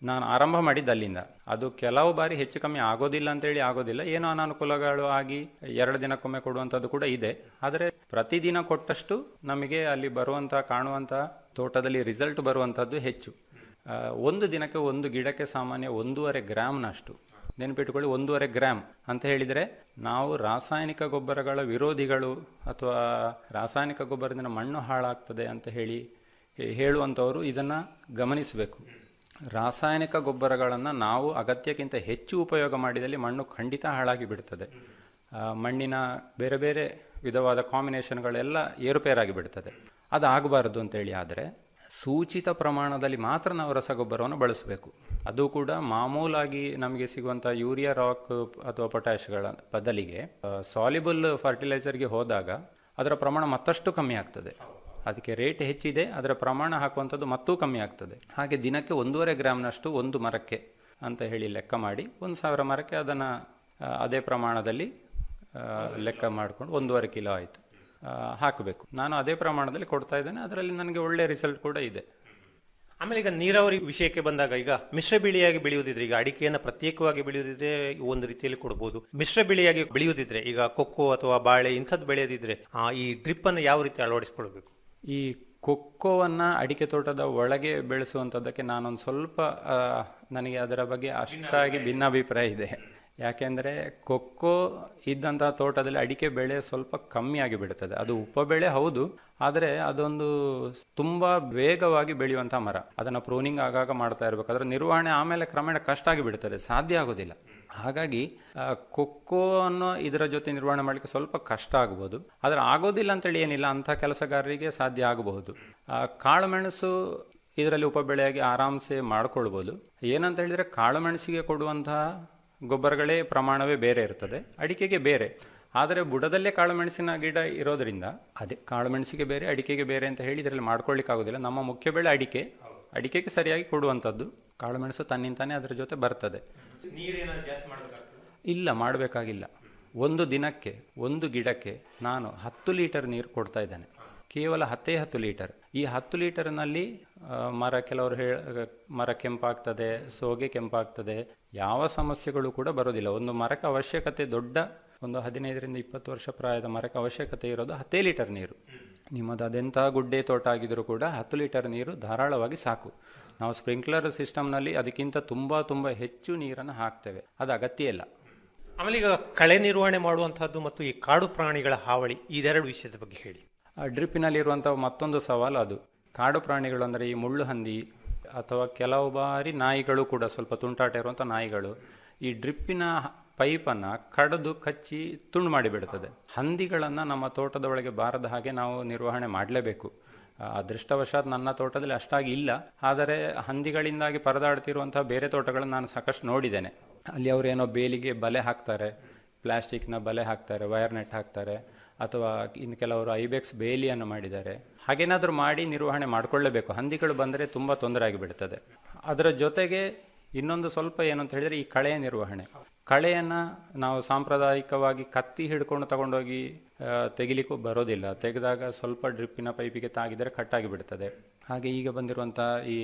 ನಾನು ಆರಂಭ ಮಾಡಿದ್ದು ಅಲ್ಲಿಂದ ಅದು ಕೆಲವು ಬಾರಿ ಹೆಚ್ಚು ಕಮ್ಮಿ ಆಗೋದಿಲ್ಲ ಅಂತೇಳಿ ಆಗೋದಿಲ್ಲ ಏನೋ ಅನಾನುಕೂಲಗಳು ಆಗಿ ಎರಡು ದಿನಕ್ಕೊಮ್ಮೆ ಕೊಡುವಂಥದ್ದು ಕೂಡ ಇದೆ ಆದರೆ ಪ್ರತಿದಿನ ಕೊಟ್ಟಷ್ಟು ನಮಗೆ ಅಲ್ಲಿ ಬರುವಂಥ ಕಾಣುವಂಥ ತೋಟದಲ್ಲಿ ರಿಸಲ್ಟ್ ಬರುವಂಥದ್ದು ಹೆಚ್ಚು ಆ, ಒಂದು ದಿನಕ್ಕೆ ಒಂದು ಗಿಡಕ್ಕೆ ಸಾಮಾನ್ಯ ಒಂದೂವರೆ ಗ್ರಾಮ್ನಷ್ಟು ನೆನಪಿಟ್ಟುಕೊಳ್ಳಿ ಒಂದೂವರೆ ಗ್ರಾಮ್ ಅಂತ ಹೇಳಿದರೆ ನಾವು ರಾಸಾಯನಿಕ ಗೊಬ್ಬರಗಳ ವಿರೋಧಿಗಳು ಅಥವಾ ರಾಸಾಯನಿಕ ಗೊಬ್ಬರದಿಂದ ಮಣ್ಣು ಹಾಳಾಗ್ತದೆ ಅಂತ ಹೇಳಿ ಹೇ- ಹೇಳುವಂಥವರು ಇದನ್ನು ಗಮನಿಸಬೇಕು ರಾಸಾಯನಿಕ ಗೊಬ್ಬರಗಳನ್ನು ನಾವು ಅಗತ್ಯಕ್ಕಿಂತ ಹೆಚ್ಚು ಉಪಯೋಗ ಮಾಡಿದಲ್ಲಿ ಮಣ್ಣು ಖಂಡಿತ ಹಾಳಾಗಿ ಬಿಡ್ತದೆ ಆ, ಮಣ್ಣಿನ ಬೇರೆ ಬೇರೆ ವಿಧವಾದ ಕಾಂಬಿನೇಷನ್ಗಳೆಲ್ಲ ಏರುಪೇರಾಗಿ ಬಿಡ್ತದೆ ಅದು ಆಗಬಾರದು ಅಂತೇಳಿ ಆದರೆ ಸೂಚಿತ ಪ್ರಮಾಣದಲ್ಲಿ ಮಾತ್ರ ನಾವು ರಸಗೊಬ್ಬರವನ್ನು ಬಳಸಬೇಕು ಅದು ಕೂಡ ಮಾಮೂಲಾಗಿ ನಮಗೆ ಸಿಗುವಂಥ ಯೂರಿಯಾ ರಾಕ್ ಅಥವಾ ಪೊಟ್ಯಾಶ್ಗಳ ಬದಲಿಗೆ ಸಾಲಿಬಲ್ ಫರ್ಟಿಲೈಸರ್ಗೆ ಹೋದಾಗ ಅದರ ಪ್ರಮಾಣ ಮತ್ತಷ್ಟು ಕಮ್ಮಿ ಆಗ್ತದೆ ಅದಕ್ಕೆ ರೇಟ್ ಹೆಚ್ಚಿದೆ ಅದರ ಪ್ರಮಾಣ ಹಾಕುವಂಥದ್ದು ಮತ್ತೂ ಕಮ್ಮಿ ಆಗ್ತದೆ ಹಾಗೆ ದಿನಕ್ಕೆ ಒಂದೂವರೆ ಗ್ರಾಮ್ನಷ್ಟು ಒಂದು ಮರಕ್ಕೆ ಅಂತ ಹೇಳಿ ಲೆಕ್ಕ ಮಾಡಿ ಒಂದು ಸಾವಿರ ಮರಕ್ಕೆ ಅದನ್ನು ಅದೇ ಪ್ರಮಾಣದಲ್ಲಿ ಆ, ಲೆಕ್ಕ ಮಾಡಿಕೊಂಡು ಒಂದೂವರೆ ಕಿಲೋ ಆಯಿತು ಹಾಕಬೇಕು ನಾನು ಅದೇ ಪ್ರಮಾಣದಲ್ಲಿ ಕೊಡ್ತಾ ಇದ್ದೇನೆ ಅದರಲ್ಲಿ ನನಗೆ ಒಳ್ಳೆಯ ರಿಸಲ್ಟ್ ಕೂಡ ಇದೆ ಆಮೇಲೆ ಈಗ ನೀರಾವರಿ ವಿಷಯಕ್ಕೆ ಬಂದಾಗ ಈಗ ಮಿಶ್ರ ಬೆಳೆಯಾಗಿ ಬೆಳೆಯುವುದಿದ್ರೆ ಈಗ ಅಡಿಕೆಯನ್ನು ಪ್ರತ್ಯೇಕವಾಗಿ ಬೆಳೆಯುವುದಿದ್ರೆ ಒಂದು ರೀತಿಯಲ್ಲಿ ಕೊಡಬಹುದು ಮಿಶ್ರ ಬೆಳೆಯಾಗಿ ಬೆಳೆಯುವುದಿದ್ರೆ ಈಗ ಕೊಕ್ಕೋ ಅಥವಾ ಬಾಳೆ ಇಂಥದ್ದು ಬೆಳೆಯದಿದ್ರೆ ಆ, ಈ ಡ್ರಿಪ್ ಅನ್ನು ಯಾವ ರೀತಿ ಅಳವಡಿಸಿಕೊಳ್ಬೇಕು ಈ ಕೊಕ್ಕೋವನ್ನು ಅಡಿಕೆ ತೋಟದ ಒಳಗೆ ಬೆಳೆಸುವಂಥದ್ದಕ್ಕೆ ನಾನೊಂದು ಸ್ವಲ್ಪ ಆ, ನನಗೆ ಅದರ ಬಗ್ಗೆ ಅಷ್ಟಾಗಿ ಭಿನ್ನಾಭಿಪ್ರಾಯ ಇದೆ ಯಾಕೆಂದರೆ ಕೊಕ್ಕೋ ಇದ್ದಂತಹ ತೋಟದಲ್ಲಿ ಅಡಿಕೆ ಬೆಳೆ ಸ್ವಲ್ಪ ಕಮ್ಮಿ ಆಗಿ ಬಿಡುತ್ತದೆ ಅದು ಉಪಬೆಳೆ ಹೌದು ಆದರೆ ಅದೊಂದು ತುಂಬ ವೇಗವಾಗಿ ಬೆಳೆಯುವಂಥ ಮರ ಅದನ್ನು ಪ್ರೂನಿಂಗ್ ಆಗಾಗ ಮಾಡ್ತಾ ಇರಬೇಕು ಅದರ ನಿರ್ವಹಣೆ ಆಮೇಲೆ ಕ್ರಮೇಣ ಕಷ್ಟ ಆಗಿ ಬಿಡುತ್ತದೆ ಸಾಧ್ಯ ಆಗೋದಿಲ್ಲ ಹಾಗಾಗಿ ಆ, ಕೊಕ್ಕೋ ಅನ್ನೋ ಇದರ ಜೊತೆ ನಿರ್ವಹಣೆ ಮಾಡಲಿಕ್ಕೆ ಸ್ವಲ್ಪ ಕಷ್ಟ ಆಗ್ಬೋದು ಆದರೆ ಆಗೋದಿಲ್ಲ ಅಂತೇಳಿ ಏನಿಲ್ಲ ಅಂಥ ಕೆಲಸಗಾರರಿಗೆ ಸಾಧ್ಯ ಆಗಬಹುದು ಆ, ಕಾಳುಮೆಣಸು ಇದರಲ್ಲಿ ಉಪಬೆಳೆಯಾಗಿ ಆರಾಮ್ಸೆ ಮಾಡ್ಕೊಳ್ಬೋದು ಏನಂತ ಹೇಳಿದ್ರೆ ಕಾಳುಮೆಣಸಿಗೆ ಕೊಡುವಂತಹ ಗೊಬ್ಬರಗಳೇ ಪ್ರಮಾಣವೇ ಬೇರೆ ಇರ್ತದೆ ಅಡಿಕೆಗೆ ಬೇರೆ ಆದರೆ ಬುಡದಲ್ಲೇ ಕಾಳುಮೆಣಸಿನ ಗಿಡ ಇರೋದ್ರಿಂದ ಅದೇ ಕಾಳುಮೆಣಸಿಗೆ ಬೇರೆ ಅಡಿಕೆಗೆ ಬೇರೆ ಅಂತ ಹೇಳಿ ಇದರಲ್ಲಿ ಮಾಡ್ಕೊಳ್ಳಿಕ್ಕೆ ಆಗೋದಿಲ್ಲ ನಮ್ಮ ಮುಖ್ಯ ಬೆಳೆ ಅಡಿಕೆ ಅಡಿಕೆಗೆ ಸರಿಯಾಗಿ ಕೊಡುವಂಥದ್ದು ಕಾಳುಮೆಣಸು ತನ್ನಿಂತಾನೇ ಅದರ ಜೊತೆ ಬರ್ತದೆ ನೀರೇನಾದ್ರು ಜಾಸ್ತಿ ಮಾಡಬೇಕಾಗ್ತದೆ ಇಲ್ಲ ಮಾಡಬೇಕಾಗಿಲ್ಲ ಒಂದು ದಿನಕ್ಕೆ ಒಂದು ಗಿಡಕ್ಕೆ ನಾನು ಹತ್ತು ಲೀಟರ್ ನೀರು ಕೊಡ್ತಾ ಇದ್ದೇನೆ ಕೇವಲ ಹತ್ತೇ ಹತ್ತು ಲೀಟರ್ ಈ ಹತ್ತು ಲೀಟರ್ನಲ್ಲಿ ಆ, ಮರ ಕೆಲವರು ಹೇಳ ಮರ ಕೆಂಪಾಗ್ತದೆ ಸೋಗೆ ಕೆಂಪಾಗ್ತದೆ ಯಾವ ಸಮಸ್ಯೆಗಳು ಕೂಡ ಬರೋದಿಲ್ಲ ಒಂದು ಮರಕ್ಕೆ ಅವಶ್ಯಕತೆ ದೊಡ್ಡ ಒಂದು ಹದಿನೈದರಿಂದ ಇಪ್ಪತ್ತು ವರ್ಷ ಪ್ರಾಯದ ಮರಕ್ಕೆ ಅವಶ್ಯಕತೆ ಇರೋದು ಹತ್ತೇ ಲೀಟರ್ ನೀರು ನಿಮ್ಮದು ಅದೆಂಥ ಗುಡ್ಡೆ ತೋಟ ಆಗಿದ್ರೂ ಕೂಡ ಹತ್ತು ಲೀಟರ್ ನೀರು ಧಾರಾಳವಾಗಿ ಸಾಕು ನಾವು ಸ್ಪ್ರಿಂಕ್ಲರ್ ಸಿಸ್ಟಮ್ನಲ್ಲಿ ಅದಕ್ಕಿಂತ ತುಂಬ ತುಂಬ ಹೆಚ್ಚು ನೀರನ್ನು ಹಾಕ್ತೇವೆ ಅದು ಅಗತ್ಯ ಇಲ್ಲ ಆಮೇಲೆ ಈಗ ಕಳೆ ನಿರ್ವಹಣೆ ಮಾಡುವಂತಹದ್ದು ಮತ್ತು ಈ ಕಾಡು ಪ್ರಾಣಿಗಳ ಹಾವಳಿ ಇದೆರಡು ವಿಷಯದ ಬಗ್ಗೆ ಹೇಳಿ ಆ ಡ್ರಿಪ್ಪಿನಲ್ಲಿರುವಂಥ ಮತ್ತೊಂದು ಸವಾಲು ಅದು ಕಾಡು ಪ್ರಾಣಿಗಳು ಅಂದರೆ ಈ ಮುಳ್ಳು ಹಂದಿ ಅಥವಾ ಕೆಲವು ಬಾರಿ ನಾಯಿಗಳು ಕೂಡ ಸ್ವಲ್ಪ ತುಂಟಾಟ ಇರುವಂಥ ನಾಯಿಗಳು ಈ ಡ್ರಿಪ್ಪಿನ ಪೈಪನ್ನು ಕಡಿದು ಕಚ್ಚಿ ತುಂಡು ಮಾಡಿಬಿಡ್ತದೆ ಹಂದಿಗಳನ್ನು ನಮ್ಮ ತೋಟದ ಒಳಗೆ ಬಾರದ ಹಾಗೆ ನಾವು ನಿರ್ವಹಣೆ ಮಾಡಲೇಬೇಕು ಆ, ಅದೃಷ್ಟವಶಾತ್ ನನ್ನ ತೋಟದಲ್ಲಿ ಅಷ್ಟಾಗಿ ಇಲ್ಲ ಆದರೆ ಹಂದಿಗಳಿಂದಾಗಿ ಪರದಾಡ್ತಿರುವಂತಹ ಬೇರೆ ತೋಟಗಳನ್ನು ನಾನು ಸಾಕಷ್ಟು ನೋಡಿದ್ದೇನೆ ಅಲ್ಲಿ ಅವರೇನೋ ಬೇಲಿಗೆ ಬಲೆ ಹಾಕ್ತಾರೆ ಪ್ಲಾಸ್ಟಿಕ್ನ ಬಲೆ ಹಾಕ್ತಾರೆ ವೈರ್ ನೆಟ್ ಹಾಕ್ತಾರೆ ಅಥವಾ ಇನ್ನು ಕೆಲವರು ಐಬೆಕ್ಸ್ ಬೇಲಿಯನ್ನು ಮಾಡಿದ್ದಾರೆ ಹಾಗೇನಾದರೂ ಮಾಡಿ ನಿರ್ವಹಣೆ ಮಾಡಿಕೊಳ್ಳಲೇಬೇಕು ಹಂದಿಗಳು ಬಂದರೆ ತುಂಬ ತೊಂದರೆ ಆಗಿಬಿಡ್ತದೆ ಅದರ ಜೊತೆಗೆ ಇನ್ನೊಂದು ಸ್ವಲ್ಪ ಏನು ಅಂತ ಹೇಳಿದರೆ ಈ ಕಳೆಯ ನಿರ್ವಹಣೆ ಕಳೆಯನ್ನು ನಾವು ಸಾಂಪ್ರದಾಯಿಕವಾಗಿ ಕತ್ತಿ ಹಿಡ್ಕೊಂಡು ತಗೊಂಡೋಗಿ ಆ, ತೆಗಿಲಿಕ್ಕೂ ಬರೋದಿಲ್ಲ ತೆಗೆದಾಗ ಸ್ವಲ್ಪ ಡ್ರಿಪ್ಪಿನ ಪೈಪಿಗೆ ತಾಗಿದರೆ ಕಟ್ಟಾಗಿ ಬಿಡ್ತದೆ ಹಾಗೆ ಈಗ ಬಂದಿರುವಂಥ ಈ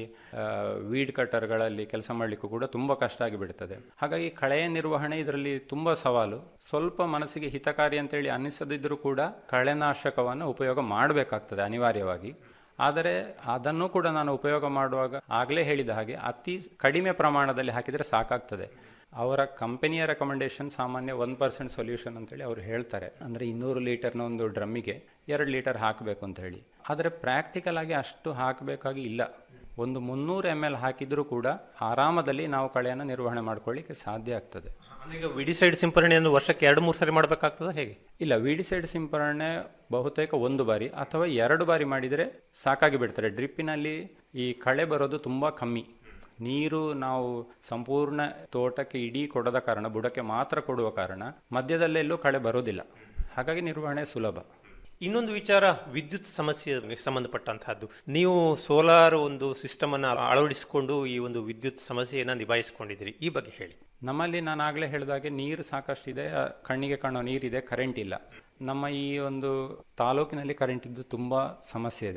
ವೀಡ್ ಕಟ್ಟರ್ಗಳಲ್ಲಿ ಕೆಲಸ ಮಾಡಲಿಕ್ಕೂ ಕೂಡ ತುಂಬ ಕಷ್ಟ ಆಗಿಬಿಡ್ತದೆ ಹಾಗಾಗಿ ಕಳೆಯ ನಿರ್ವಹಣೆ ಇದರಲ್ಲಿ ತುಂಬ ಸವಾಲು ಸ್ವಲ್ಪ ಮನಸ್ಸಿಗೆ ಹಿತಕಾರಿ ಅಂತೇಳಿ ಅನ್ನಿಸದಿದ್ರೂ ಕೂಡ ಕಳೆನಾಶಕವನ್ನು ಉಪಯೋಗ ಮಾಡಬೇಕಾಗ್ತದೆ ಅನಿವಾರ್ಯವಾಗಿ ಆದರೆ ಅದನ್ನು ಕೂಡ ನಾನು ಉಪಯೋಗ ಮಾಡುವಾಗ ಆಗಲೇ ಹೇಳಿದ ಹಾಗೆ ಅತಿ ಕಡಿಮೆ ಪ್ರಮಾಣದಲ್ಲಿ ಹಾಕಿದರೆ ಸಾಕಾಗ್ತದೆ ಅವರ ಕಂಪನಿಯ ರೆಕಮೆಂಡೇಶನ್ ಸಾಮಾನ್ಯ ಒನ್ ಪರ್ಸೆಂಟ್ ಸೊಲ್ಯೂಷನ್ ಅಂತೇಳಿ ಅವರು ಹೇಳ್ತಾರೆ ಅಂದರೆ ಇನ್ನೂರು ಲೀಟರ್ನ ಒಂದು ಡ್ರಮ್ಮಿಗೆ ಎರಡು ಲೀಟರ್ ಹಾಕಬೇಕು ಅಂತ ಹೇಳಿ ಆದರೆ ಪ್ರಾಕ್ಟಿಕಲ್ ಆಗಿ ಅಷ್ಟು ಹಾಕಬೇಕಾಗಿ ಇಲ್ಲ ಒಂದು ಮುನ್ನೂರು ಎಮ್ ಎಲ್ ಹಾಕಿದರೂ ಕೂಡ ಆರಾಮದಲ್ಲಿ ನಾವು ಕಳೆಯನ್ನು ನಿರ್ವಹಣೆ ಮಾಡ್ಕೊಳ್ಳಿಕ್ಕೆ ಸಾಧ್ಯ ಆಗ್ತದೆ ಅಂದ್ರೆ ಈಗ ವಿಡಿಸೈಡ್ ಸಿಂಪರಣೆಯನ್ನು ವರ್ಷಕ್ಕೆ ಎರಡು ಮೂರು ಸಾರಿ ಮಾಡಬೇಕಾಗ್ತದ ಹೇಗೆ ಇಲ್ಲ ವೀಡಿಸೈಡ್ ಸಿಂಪರಣೆ ಬಹುತೇಕ ಒಂದು ಬಾರಿ ಅಥವಾ ಎರಡು ಬಾರಿ ಮಾಡಿದರೆ ಸಾಕಾಗಿ ಬಿಡ್ತಾರೆ ಡ್ರಿಪ್ಪಿನಲ್ಲಿ ಈ ಕಳೆ ಬರೋದು ತುಂಬ ಕಮ್ಮಿ ನೀರು ನಾವು ಸಂಪೂರ್ಣ ತೋಟಕ್ಕೆ ಇಡೀ ಕೊಡದ ಕಾರಣ ಬುಡಕ್ಕೆ ಮಾತ್ರ ಕೊಡುವ ಕಾರಣ ಮಧ್ಯದಲ್ಲೆಲ್ಲೂ ಕಳೆ ಬರೋದಿಲ್ಲ ಹಾಗಾಗಿ ನಿರ್ವಹಣೆ ಸುಲಭ ಇನ್ನೊಂದು ವಿಚಾರ ವಿದ್ಯುತ್ ಸಮಸ್ಯೆಗೆ ಸಂಬಂಧಪಟ್ಟಂತಹದ್ದು ನೀವು ಸೋಲಾರ್ ಒಂದು ಸಿಸ್ಟಮ್ ಅನ್ನು ಅಳವಡಿಸಿಕೊಂಡು ಈ ಒಂದು ವಿದ್ಯುತ್ ಸಮಸ್ಯೆಯನ್ನು ನಿಭಾಯಿಸಿಕೊಂಡಿದ್ದೀರಿ ಈ ಬಗ್ಗೆ ಹೇಳಿ ನಮ್ಮಲ್ಲಿ ನಾನು ಆಗಲೇ ಹೇಳಿದಾಗೆ ನೀರು ಸಾಕಷ್ಟಿದೆ ಆ, ಕಣ್ಣಿಗೆ ಕಾಣೋ ನೀರಿದೆ ಕರೆಂಟ್ ಇಲ್ಲ ನಮ್ಮ ಈ ಒಂದು ತಾಲೂಕಿನಲ್ಲಿ ಕರೆಂಟ್ ಇದ್ದು ತುಂಬ ಸಮಸ್ಯೆ ಇದೆ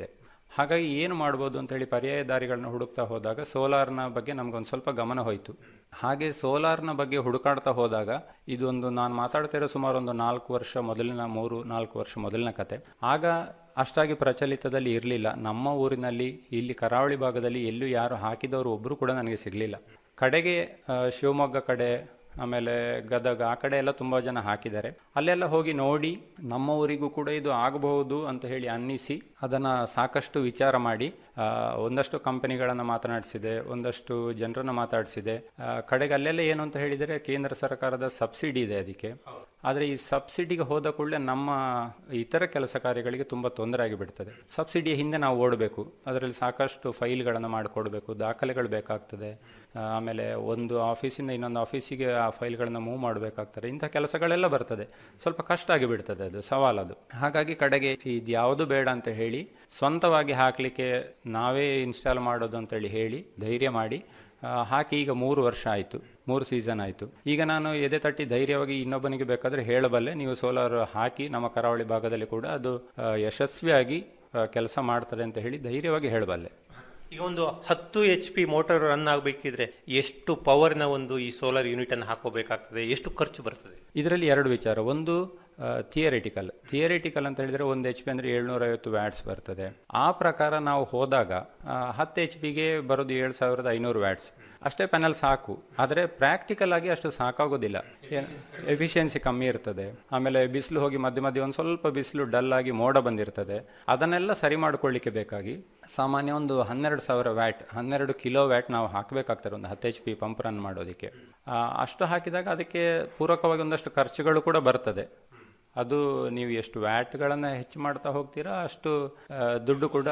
ಹಾಗಾಗಿ ಏನು ಮಾಡ್ಬೋದು ಅಂತೇಳಿ ಪರ್ಯಾಯ ದಾರಿಗಳನ್ನ ಹುಡುಕ್ತಾ ಹೋದಾಗ ಸೋಲಾರ್ನ ಬಗ್ಗೆ ನಮ್ಗೊಂದು ಸ್ವಲ್ಪ ಗಮನ ಹೋಯಿತು ಹಾಗೆ ಸೋಲಾರ್ನ ಬಗ್ಗೆ ಹುಡುಕಾಡ್ತಾ ಹೋದಾಗ ಇದೊಂದು ನಾನು ಮಾತಾಡ್ತಾ ಇರೋ ಸುಮಾರು ಒಂದು ನಾಲ್ಕು ವರ್ಷ ಮೊದಲಿನ ಮೂರು ನಾಲ್ಕು ವರ್ಷ ಮೊದಲಿನ ಕತೆ ಆಗ ಅಷ್ಟಾಗಿ ಪ್ರಚಲಿತದಲ್ಲಿ ಇರಲಿಲ್ಲ ನಮ್ಮ ಊರಿನಲ್ಲಿ ಇಲ್ಲಿ ಕರಾವಳಿ ಭಾಗದಲ್ಲಿ ಎಲ್ಲೂ ಯಾರು ಹಾಕಿದವರು ಒಬ್ಬರು ಕೂಡ ನನಗೆ ಸಿಗಲಿಲ್ಲ ಕಡೆಗೆ ಆ, ಶಿವಮೊಗ್ಗ ಕಡೆ ಆಮೇಲೆ ಗದಗ ಆ ಕಡೆ ಎಲ್ಲ ತುಂಬ ಜನ ಹಾಕಿದ್ದಾರೆ ಅಲ್ಲೆಲ್ಲ ಹೋಗಿ ನೋಡಿ ನಮ್ಮ ಊರಿಗೂ ಕೂಡ ಇದು ಆಗಬಹುದು ಅಂತ ಹೇಳಿ ಅನ್ನಿಸಿ ಅದನ್ನು ಸಾಕಷ್ಟು ವಿಚಾರ ಮಾಡಿ ಆ, ಒಂದಷ್ಟು ಕಂಪನಿಗಳನ್ನು ಮಾತನಾಡಿಸಿದೆ ಒಂದಷ್ಟು ಜನರನ್ನು ಮಾತಾಡಿಸಿದೆ ಆ, ಕಡೆಗೆ ಅಲ್ಲೆಲ್ಲ ಏನು ಅಂತ ಹೇಳಿದರೆ ಕೇಂದ್ರ ಸರ್ಕಾರದ ಸಬ್ಸಿಡಿ ಇದೆ ಅದಕ್ಕೆ ಆದರೆ ಈ ಸಬ್ಸಿಡಿಗೆ ಹೋದ ಕೂಡಲೇ ನಮ್ಮ ಇತರ ಕೆಲಸ ಕಾರ್ಯಗಳಿಗೆ ತುಂಬ ತೊಂದರೆ ಆಗಿಬಿಡ್ತದೆ ಸಬ್ಸಿಡಿಯ ಹಿಂದೆ ನಾವು ಓಡಬೇಕು ಅದರಲ್ಲಿ ಸಾಕಷ್ಟು ಫೈಲ್ಗಳನ್ನು ಮಾಡಿಕೊಡ್ಬೇಕು ದಾಖಲೆಗಳು ಬೇಕಾಗ್ತದೆ ಆ, ಆಮೇಲೆ ಒಂದು ಆಫೀಸಿಂದ ಇನ್ನೊಂದು ಆಫೀಸಿಗೆ ಆ ಫೈಲ್ಗಳನ್ನು ಮೂವ್ ಮಾಡಬೇಕಾಗ್ತದೆ ಇಂಥ ಕೆಲಸಗಳೆಲ್ಲ ಬರ್ತದೆ ಸ್ವಲ್ಪ ಕಷ್ಟ ಆಗಿಬಿಡ್ತದೆ ಅದು ಸವಾಲದು ಹಾಗಾಗಿ ಕಡೆಗೆ ಇದ್ಯಾವುದು ಬೇಡ ಅಂತ ಹೇಳಿ ಸ್ವಂತವಾಗಿ ಹಾಕಲಿಕ್ಕೆ ನಾವೇ ಇನ್ಸ್ಟಾಲ್ ಮಾಡೋದು ಅಂತೇಳಿ ಹೇಳಿ ಧೈರ್ಯ ಮಾಡಿ ಆ, ಹಾಕಿ ಈಗ ಮೂರು ವರ್ಷ ಆಯಿತು ಮೂರು ಸೀಸನ್ ಆಯಿತು ಈಗ ನಾನು ಎದೆ ತಟ್ಟಿ ಧೈರ್ಯವಾಗಿ ಇನ್ನೊಬ್ಬನಿಗೆ ಬೇಕಾದರೆ ಹೇಳಬಲ್ಲೆ ನೀವು ಸೋಲಾರ್ ಹಾಕಿ ನಮ್ಮ ಕರಾವಳಿ ಭಾಗದಲ್ಲಿ ಕೂಡ ಅದು ಆ, ಯಶಸ್ವಿಯಾಗಿ ಕೆಲಸ ಮಾಡ್ತದೆ ಅಂತ ಹೇಳಿ ಧೈರ್ಯವಾಗಿ ಹೇಳಬಲ್ಲೆ ಈಗ ಒಂದು ಹತ್ತು ಎಚ್ ಪಿ ಮೋಟಾರ್ ರನ್ ಆಗಬೇಕಿದ್ರೆ ಎಷ್ಟು ಪವರ್ನ ಒಂದು ಈ ಸೋಲಾರ್ ಯೂನಿಟ್ ಅನ್ನು ಹಾಕೋಬೇಕಾಗ್ತದೆ ಎಷ್ಟು ಖರ್ಚು ಬರ್ತದೆ ಇದರಲ್ಲಿ ಎರಡು ವಿಚಾರ ಒಂದು ಥಿಯರಿಟಿಕಲ್ ಥಿಯರಿಟಿಕಲ್ ಅಂತ ಹೇಳಿದ್ರೆ ಒಂದು ಎಚ್ ಪಿ ಅಂದರೆ ಏಳ್ನೂರೈವತ್ತು ವ್ಯಾಟ್ಸ್ ಬರ್ತದೆ ಆ ಪ್ರಕಾರ ನಾವು ಹೋದಾಗ ಆ, ಹತ್ತು ಎಚ್ ಪಿಗೆ ಬರೋದು ಏಳು ಸಾವಿರದ ಐನೂರು ವ್ಯಾಟ್ಸ್ ಅಷ್ಟೇ ಪ್ಯಾನಲ್ ಸಾಕು ಆದರೆ ಪ್ರಾಕ್ಟಿಕಲ್ ಆಗಿ ಅಷ್ಟು ಸಾಕಾಗೋದಿಲ್ಲ ಎಫಿಷಿಯನ್ಸಿ ಕಮ್ಮಿ ಇರ್ತದೆ ಆಮೇಲೆ ಬಿಸಿಲು ಹೋಗಿ ಮಧ್ಯೆ ಮಧ್ಯೆ ಒಂದು ಸ್ವಲ್ಪ ಬಿಸಿಲು ಡಲ್ ಆಗಿ ಮೋಡ ಬಂದಿರ್ತದೆ ಅದನ್ನೆಲ್ಲ ಸರಿ ಮಾಡ್ಕೊಳ್ಳಿಕ್ಕೆ ಬೇಕಾಗಿ ಸಾಮಾನ್ಯ ಒಂದು ಹನ್ನೆರಡು ಸಾವಿರ ವ್ಯಾಟ್ ಹನ್ನೆರಡು ಕಿಲೋ ವ್ಯಾಟ್ ನಾವು ಹಾಕಬೇಕಾಗ್ತದೆ ಒಂದು ಹತ್ತು ಎಚ್ ಪಿ ಪಂಪ್ ರನ್ ಮಾಡೋದಕ್ಕೆ ಆ, ಅಷ್ಟು ಹಾಕಿದಾಗ ಅದಕ್ಕೆ ಪೂರಕವಾಗಿ ಒಂದಷ್ಟು ಖರ್ಚುಗಳು ಕೂಡ ಬರ್ತದೆ ಅದು ನೀವು ಎಷ್ಟು ವ್ಯಾಟ್ಗಳನ್ನು ಹೆಚ್ಚು ಮಾಡ್ತಾ ಹೋಗ್ತೀರಾ ಅಷ್ಟು ಆ, ದುಡ್ಡು ಕೂಡ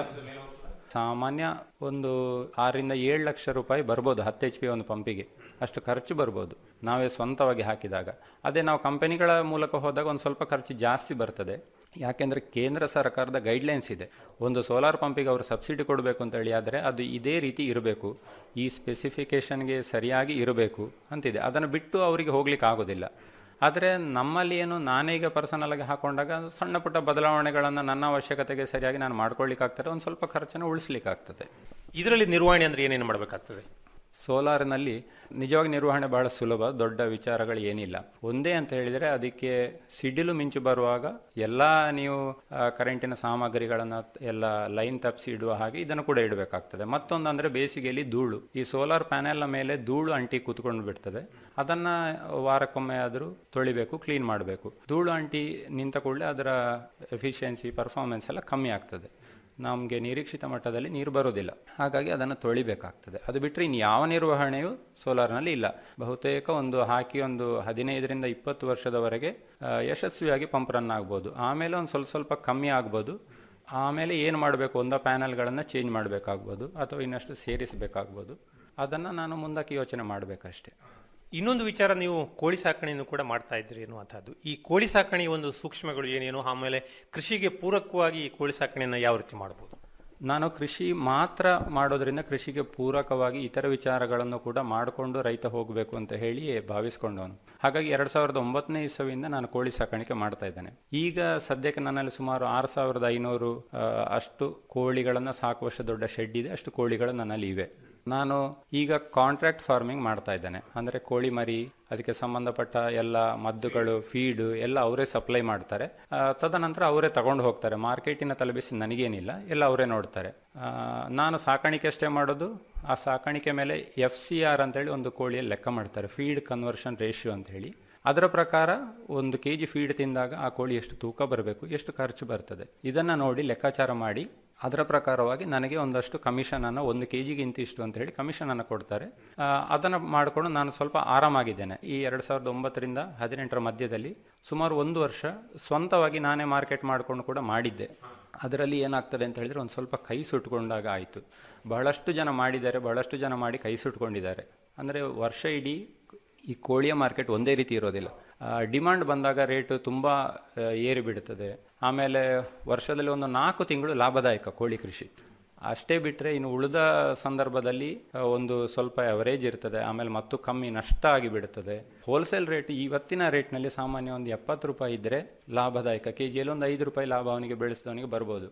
ಸಾಮಾನ್ಯ ಒಂದು ಆರರಿಂದ ಏಳು ಲಕ್ಷ ರೂಪಾಯಿ ಬರ್ಬೋದು ಹತ್ತು ಎಚ್ ಪಿ ಒಂದು ಪಂಪಿಗೆ ಅಷ್ಟು ಖರ್ಚು ಬರ್ಬೋದು ನಾವೇ ಸ್ವಂತವಾಗಿ ಹಾಕಿದಾಗ ಅದೇ ನಾವು ಕಂಪನಿಗಳ ಮೂಲಕ ಹೋದಾಗ ಒಂದು ಸ್ವಲ್ಪ ಖರ್ಚು ಜಾಸ್ತಿ ಬರ್ತದೆ ಯಾಕೆಂದರೆ ಕೇಂದ್ರ ಸರ್ಕಾರದ ಗೈಡ್ಲೈನ್ಸ್ ಇದೆ ಒಂದು ಸೋಲಾರ್ ಪಂಪಿಗೆ ಅವರು ಸಬ್ಸಿಡಿ ಕೊಡಬೇಕು ಅಂತ ಹೇಳಿ ಆದರೆ ಅದು ಇದೇ ರೀತಿ ಇರಬೇಕು ಈ ಸ್ಪೆಸಿಫಿಕೇಷನ್ಗೆ ಸರಿಯಾಗಿ ಇರಬೇಕು ಅಂತಿದೆ ಅದನ್ನು ಬಿಟ್ಟು ಅವರಿಗೆ ಹೋಗ್ಲಿಕ್ಕೆ ಆಗೋದಿಲ್ಲ ಆದರೆ ನಮ್ಮಲ್ಲಿ ಏನು ನಾನೀಗ ಪರ್ಸನಲ್ ಆಗಿ ಹಾಕೊಂಡಾಗ ಸಣ್ಣ ಪುಟ್ಟ ಬದಲಾವಣೆಗಳನ್ನು ನನ್ನ ಅವಶ್ಯಕತೆಗೆ ಸರಿಯಾಗಿ ನಾನು ಮಾಡ್ಕೊಳ್ಳಿಕ್ಕಾಗ್ತದೆ ಒಂದು ಸ್ವಲ್ಪ ಖರ್ಚನ್ನು ಉಳಿಸ್ಲಿಕ್ಕಾಗ್ತದೆ ಇದರಲ್ಲಿ ನಿರ್ವಹಣೆ ಅಂದ್ರೆ ಏನೇನು ಮಾಡಬೇಕಾಗ್ತದೆ ಸೋಲಾರ್ನಲ್ಲಿ ನಿಜವಾಗಿ ನಿರ್ವಹಣೆ ಬಹಳ ಸುಲಭ ದೊಡ್ಡ ವಿಚಾರಗಳು ಏನಿಲ್ಲ ಒಂದೇ ಅಂತ ಹೇಳಿದರೆ ಅದಕ್ಕೆ ಸಿಡಿಲು ಮಿಂಚು ಬರುವಾಗ ಎಲ್ಲ ನೀವು ಆ, ಕರೆಂಟಿನ ಸಾಮಗ್ರಿಗಳನ್ನು ಎಲ್ಲ ಲೈನ್ ತಪ್ಪಿಸಿ ಇಡುವ ಹಾಗೆ ಇದನ್ನು ಕೂಡ ಇಡಬೇಕಾಗ್ತದೆ ಮತ್ತೊಂದು ಅಂದರೆ ಬೇಸಿಗೆಯಲ್ಲಿ ಧೂಳು ಈ ಸೋಲಾರ್ ಪ್ಯಾನೆಲ್ನ ಮೇಲೆ ಧೂಳು ಅಂಟಿ ಕೂತ್ಕೊಂಡು ಬಿಡ್ತದೆ ಅದನ್ನ ವಾರಕ್ಕೊಮ್ಮೆ ಆದರೂ ತೊಳಿಬೇಕು ಕ್ಲೀನ್ ಮಾಡಬೇಕು ಧೂಳು ಅಂಟಿ ನಿಂತ ಕೂಡಲೇ ಅದರ ಎಫಿಷಿಯನ್ಸಿ ಪರ್ಫಾರ್ಮೆನ್ಸ್ ಎಲ್ಲ ಕಮ್ಮಿ ಆಗ್ತದೆ ನಮಗೆ ನಿರೀಕ್ಷಿತ ಮಟ್ಟದಲ್ಲಿ ನೀರು ಬರೋದಿಲ್ಲ ಹಾಗಾಗಿ ಅದನ್ನು ತೊಳಿಬೇಕಾಗ್ತದೆ ಅದು ಬಿಟ್ಟರೆ ಇನ್ನು ಯಾವ ನಿರ್ವಹಣೆಯೂ ಸೋಲಾರ್ನಲ್ಲಿ ಇಲ್ಲ ಬಹುತೇಕ ಒಂದು ಹಾಕಿ ಒಂದು ಹದಿನೈದರಿಂದ ಇಪ್ಪತ್ತು ವರ್ಷದವರೆಗೆ ಆ, ಯಶಸ್ವಿಯಾಗಿ ಪಂಪ್ ರನ್ ಆಗ್ಬೋದು ಆಮೇಲೆ ಒಂದು ಸ್ವಲ್ಪ ಸ್ವಲ್ಪ ಕಮ್ಮಿ ಆಗ್ಬೋದು ಆಮೇಲೆ ಏನು ಮಾಡಬೇಕು ಒಂದ ಪ್ಯಾನಲ್ಗಳನ್ನು ಚೇಂಜ್ ಮಾಡಬೇಕಾಗ್ಬೋದು ಅಥವಾ ಇನ್ನಷ್ಟು ಸೇರಿಸಬೇಕಾಗ್ಬೋದು ಅದನ್ನು ನಾನು ಮುಂದಕ್ಕೆ ಯೋಚನೆ ಮಾಡಬೇಕಷ್ಟೇ ಇನ್ನೊಂದು ವಿಚಾರ ನೀವು ಕೋಳಿ ಸಾಕಣೆಯನ್ನು ಕೂಡ ಮಾಡ್ತಾ ಇದ್ರಿ ಅನ್ನುವಂಥದ್ದು ಈ ಕೋಳಿ ಸಾಕಣೆ ಒಂದು ಸೂಕ್ಷ್ಮಗಳು ಏನೇನು ಆಮೇಲೆ ಕೃಷಿಗೆ ಪೂರಕವಾಗಿ ಈ ಕೋಳಿ ಸಾಕಣೆಯನ್ನು ಯಾವ ರೀತಿ ಮಾಡಬಹುದು ನಾನು ಕೃಷಿ ಮಾತ್ರ ಮಾಡೋದ್ರಿಂದ ಕೃಷಿಗೆ ಪೂರಕವಾಗಿ ಇತರ ವಿಚಾರಗಳನ್ನು ಕೂಡ ಮಾಡಿಕೊಂಡು ರೈತ ಹೋಗಬೇಕು ಅಂತ ಹೇಳಿ ಭಾವಿಸ್ಕೊಂಡವನು ಹಾಗಾಗಿ ಎರಡ್ ಸಾವಿರದ ಒಂಬತ್ತನೇ ಇಸವಿಯಿಂದ ನಾನು ಕೋಳಿ ಸಾಕಾಣಿಕೆ ಮಾಡ್ತಾ ಇದ್ದೇನೆ ಈಗ ಸದ್ಯಕ್ಕೆ ನನ್ನಲ್ಲಿ ಸುಮಾರು ಆರು ಸಾವಿರದ ಐನೂರು ಆ, ಅಷ್ಟು ಕೋಳಿಗಳನ್ನು ಸಾಕುವಷ್ಟು ದೊಡ್ಡ ಶೆಡ್ ಇದೆ ಅಷ್ಟು ಕೋಳಿಗಳು ನನ್ನಲ್ಲಿ ಇವೆ ನಾನು ಈಗ ಕಾಂಟ್ರಾಕ್ಟ್ ಫಾರ್ಮಿಂಗ್ ಮಾಡ್ತಾ ಇದ್ದೇನೆ ಅಂದ್ರೆ ಕೋಳಿ ಮರಿ ಅದಕ್ಕೆ ಸಂಬಂಧಪಟ್ಟ ಎಲ್ಲ ಮದ್ದುಗಳು ಫೀಡ್ ಎಲ್ಲ ಅವರೇ ಸಪ್ಲೈ ಮಾಡ್ತಾರೆ ಆ, ತದನಂತರ ಅವರೇ ತಗೊಂಡು ಹೋಗ್ತಾರೆ ಮಾರ್ಕೆಟಿನ ತಲುಪಿಸಿ ನನಗೇನಿಲ್ಲ ಎಲ್ಲ ಅವರೇ ನೋಡ್ತಾರೆ ಆ, ನಾನು ಸಾಕಾಣಿಕೆ ಅಷ್ಟೇ ಮಾಡೋದು ಆ ಸಾಕಾಣಿಕೆ ಮೇಲೆ ಎಫ್ ಸಿ ಆರ್ ಅಂತೇಳಿ ಒಂದು ಕೋಳಿಯ ಲೆಕ್ಕ ಮಾಡ್ತಾರೆ ಫೀಡ್ ಕನ್ವರ್ಷನ್ ರೇಷಿಯೋ ಅಂತ ಹೇಳಿ ಅದರ ಪ್ರಕಾರ ಒಂದು ಕೆ ಜಿ ಫೀಡ್ ತಿಂದಾಗ ಆ ಕೋಳಿ ಎಷ್ಟು ತೂಕ ಬರಬೇಕು ಎಷ್ಟು ಖರ್ಚು ಬರ್ತದೆ ಇದನ್ನ ನೋಡಿ ಲೆಕ್ಕಾಚಾರ ಮಾಡಿ ಅದರ ಪ್ರಕಾರವಾಗಿ ನನಗೆ ಒಂದಷ್ಟು ಕಮಿಷನ್ ಅನ್ನು ಒಂದು ಕೆ ಜಿಗೆ ಇಂತಿಷ್ಟು ಅಂತ ಹೇಳಿ ಕಮಿಷನ್ ಅನ್ನು ಕೊಡ್ತಾರೆ ಆ, ಅದನ್ನು ಮಾಡಿಕೊಂಡು ನಾನು ಸ್ವಲ್ಪ ಆರಾಮಾಗಿದ್ದೇನೆ ಈ ಎರಡ್ ಸಾವಿರದ ಒಂಬತ್ತರಿಂದ ಹದಿನೆಂಟರ ಮಧ್ಯದಲ್ಲಿ ಸುಮಾರು ಒಂದು ವರ್ಷ ಸ್ವಂತವಾಗಿ ನಾನೇ ಮಾರ್ಕೆಟ್ ಮಾಡಿಕೊಂಡು ಕೂಡ ಮಾಡಿದ್ದೆ ಅದರಲ್ಲಿ ಏನಾಗ್ತದೆ ಅಂತ ಹೇಳಿದ್ರೆ ಒಂದು ಸ್ವಲ್ಪ ಕೈ ಸುಟ್ಕೊಂಡಾಗ ಆಯಿತು ಬಹಳಷ್ಟು ಜನ ಮಾಡಿದ್ದಾರೆ ಬಹಳಷ್ಟು ಜನ ಮಾಡಿ ಕೈ ಸುಟ್ಕೊಂಡಿದ್ದಾರೆ ಅಂದರೆ ವರ್ಷ ಇಡೀ ಈ ಕೋಳಿಯ ಮಾರ್ಕೆಟ್ ಒಂದೇ ರೀತಿ ಇರೋದಿಲ್ಲ ಡಿಮಾಂಡ್ ಬಂದಾಗ ರೇಟು ತುಂಬ ಆ, ಏರಿ ಬಿಡುತ್ತದೆ ಆಮೇಲೆ ವರ್ಷದಲ್ಲಿ ಒಂದು ನಾಲ್ಕು ತಿಂಗಳು ಲಾಭದಾಯಕ ಕೋಳಿ ಕೃಷಿ ಅಷ್ಟೇ ಬಿಟ್ಟರೆ ಇನ್ನು ಉಳಿದ ಸಂದರ್ಭದಲ್ಲಿ ಆ, ಒಂದು ಸ್ವಲ್ಪ ಅವರೇಜ್ ಇರ್ತದೆ ಆಮೇಲೆ ಮತ್ತು ಕಮ್ಮಿ ನಷ್ಟ ಆಗಿ ಬಿಡುತ್ತದೆ ಹೋಲ್ಸೇಲ್ ರೇಟ್ ಇವತ್ತಿನ ರೇಟ್ನಲ್ಲಿ ಸಾಮಾನ್ಯ ಒಂದು ಎಪ್ಪತ್ತು ರೂಪಾಯಿ ಇದ್ದರೆ ಲಾಭದಾಯಕ ಕೆ ಜಿಯಲ್ಲಿ ಒಂದು ಐದು ರೂಪಾಯಿ ಲಾಭ ಅವನಿಗೆ ಬೆಳೆಸಿದವನಿಗೆ ಬರ್ಬೋದು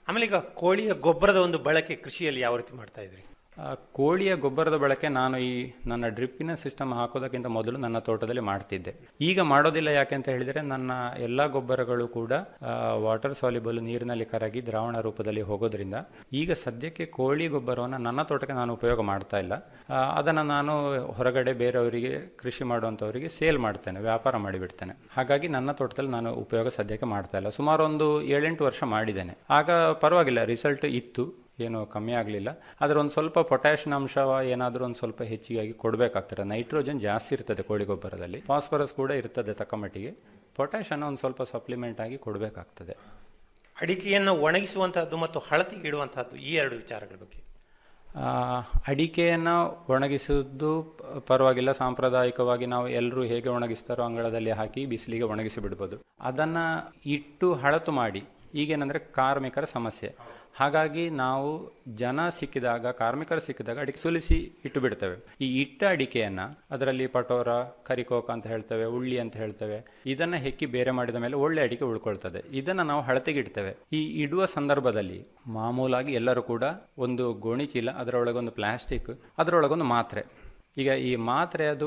ಆಮೇಲೆ ಈಗ ಕೋಳಿಯ ಗೊಬ್ಬರದ ಒಂದು ಬಳಕೆ ಕೃಷಿಯಲ್ಲಿ ಯಾವ ರೀತಿ ಮಾಡ್ತಾ ಇದ್ರಿ ಆ, ಕೋಳಿಯ ಗೊಬ್ಬರದ ಬಳಕೆ ನಾನು ಈ ನನ್ನ ಡ್ರಿಪ್ಪಿನ ಸಿಸ್ಟಮ್ ಹಾಕೋದಕ್ಕಿಂತ ಮೊದಲು ನನ್ನ ತೋಟದಲ್ಲಿ ಮಾಡ್ತಿದ್ದೆ ಈಗ ಮಾಡೋದಿಲ್ಲ ಯಾಕೆ ಅಂತ ಹೇಳಿದರೆ ನನ್ನ ಎಲ್ಲ ಗೊಬ್ಬರಗಳು ಕೂಡ ವಾಟರ್ ಸಾಲಿಬಲ್ ನೀರಿನಲ್ಲಿ ಕರಗಿ ದ್ರಾವಣ ರೂಪದಲ್ಲಿ ಹೋಗೋದ್ರಿಂದ ಈಗ ಸದ್ಯಕ್ಕೆ ಕೋಳಿ ಗೊಬ್ಬರವನ್ನು ನನ್ನ ತೋಟಕ್ಕೆ ನಾನು ಉಪಯೋಗ ಮಾಡ್ತಾ ಇಲ್ಲ ಆ, ಅದನ್ನು ನಾನು ಹೊರಗಡೆ ಬೇರೆಯವರಿಗೆ ಕೃಷಿ ಮಾಡುವಂಥವರಿಗೆ ಸೇಲ್ ಮಾಡ್ತೇನೆ ವ್ಯಾಪಾರ ಮಾಡಿಬಿಡ್ತೇನೆ ಹಾಗಾಗಿ ನನ್ನ ತೋಟದಲ್ಲಿ ನಾನು ಉಪಯೋಗ ಸದ್ಯಕ್ಕೆ ಮಾಡ್ತಾ ಇಲ್ಲ ಸುಮಾರು ಒಂದು ಏಳೆಂಟು ವರ್ಷ ಮಾಡಿದ್ದೇನೆ ಆಗ ಪರವಾಗಿಲ್ಲ ರಿಸಲ್ಟ್ ಇತ್ತು ಏನು ಕಮ್ಮಿ ಆಗಲಿಲ್ಲ ಆದರೆ ಒಂದು ಸ್ವಲ್ಪ ಪೊಟ್ಯಾಷಿಯಂ ಅಂಶ ಏನಾದರೂ ಒಂದು ಸ್ವಲ್ಪ ಹೆಚ್ಚಿಗಾಗಿ ಕೊಡಬೇಕಾಗ್ತದೆ ನೈಟ್ರೋಜನ್ ಜಾಸ್ತಿ ಇರ್ತದೆ ಕೋಳಿ ಗೊಬ್ಬರದಲ್ಲಿ ಫಾಸ್ಫರಸ್ ಕೂಡ ಇರ್ತದೆ ತಕ್ಕ ಮಟ್ಟಿಗೆ ಪೊಟ್ಯಾಷನ್ನು ಒಂದು ಸ್ವಲ್ಪ ಸಪ್ಲಿಮೆಂಟ್ ಆಗಿ ಕೊಡಬೇಕಾಗ್ತದೆ ಅಡಿಕೆಯನ್ನು ಒಣಗಿಸುವಂತಹದ್ದು ಮತ್ತು ಹಳತಿಗೆ ಇಡುವಂತಹದ್ದು ಈ ಎರಡು ವಿಚಾರಗಳ ಬಗ್ಗೆ ಆ, ಅಡಿಕೆಯನ್ನು ಒಣಗಿಸುವುದು ಪ- ಪರವಾಗಿಲ್ಲ ಸಾಂಪ್ರದಾಯಿಕವಾಗಿ ನಾವು ಎಲ್ಲರೂ ಹೇಗೆ ಒಣಗಿಸ್ತಾರೋ ಅಂಗಳದಲ್ಲಿ ಹಾಕಿ ಬಿಸಿಲಿಗೆ ಒಣಗಿಸಿ ಬಿಡ್ಬೋದು ಅದನ್ನು ಇಟ್ಟು ಹಳತು ಮಾಡಿ ಈಗೇನಂದರೆ ಕಾರ್ಮಿಕರ ಸಮಸ್ಯೆ ಹಾಗಾಗಿ ನಾವು ಜನ ಸಿಕ್ಕಿದಾಗ ಕಾರ್ಮಿಕರು ಸಿಕ್ಕಿದಾಗ ಅಡಿಕೆ ಸುಲಿಸಿ ಇಟ್ಟು ಬಿಡ್ತೇವೆ ಈ ಇಟ್ಟ ಅಡಿಕೆಯನ್ನು ಅದರಲ್ಲಿ ಪಟೋರ ಕರಿಕೋಕ ಅಂತ ಹೇಳ್ತೇವೆ ಉಳ್ಳಿ ಅಂತ ಹೇಳ್ತೇವೆ ಇದನ್ನು ಹೆಕ್ಕಿ ಬೇರೆ ಮಾಡಿದ ಮೇಲೆ ಒಳ್ಳೆ ಅಡಿಕೆ ಉಳ್ಕೊಳ್ತದೆ ಇದನ್ನು ನಾವು ಹಳತೆಗೆ ಇಡ್ತೇವೆ ಈ ಇಡುವ ಸಂದರ್ಭದಲ್ಲಿ ಮಾಮೂಲಾಗಿ ಎಲ್ಲರೂ ಕೂಡ ಒಂದು ಗೋಣಿ ಚೀಲ ಅದರೊಳಗೊಂದು ಪ್ಲಾಸ್ಟಿಕ್ ಅದರೊಳಗೊಂದು ಮಾತ್ರೆ ಈಗ ಈ ಮಾತ್ರೆ ಅದು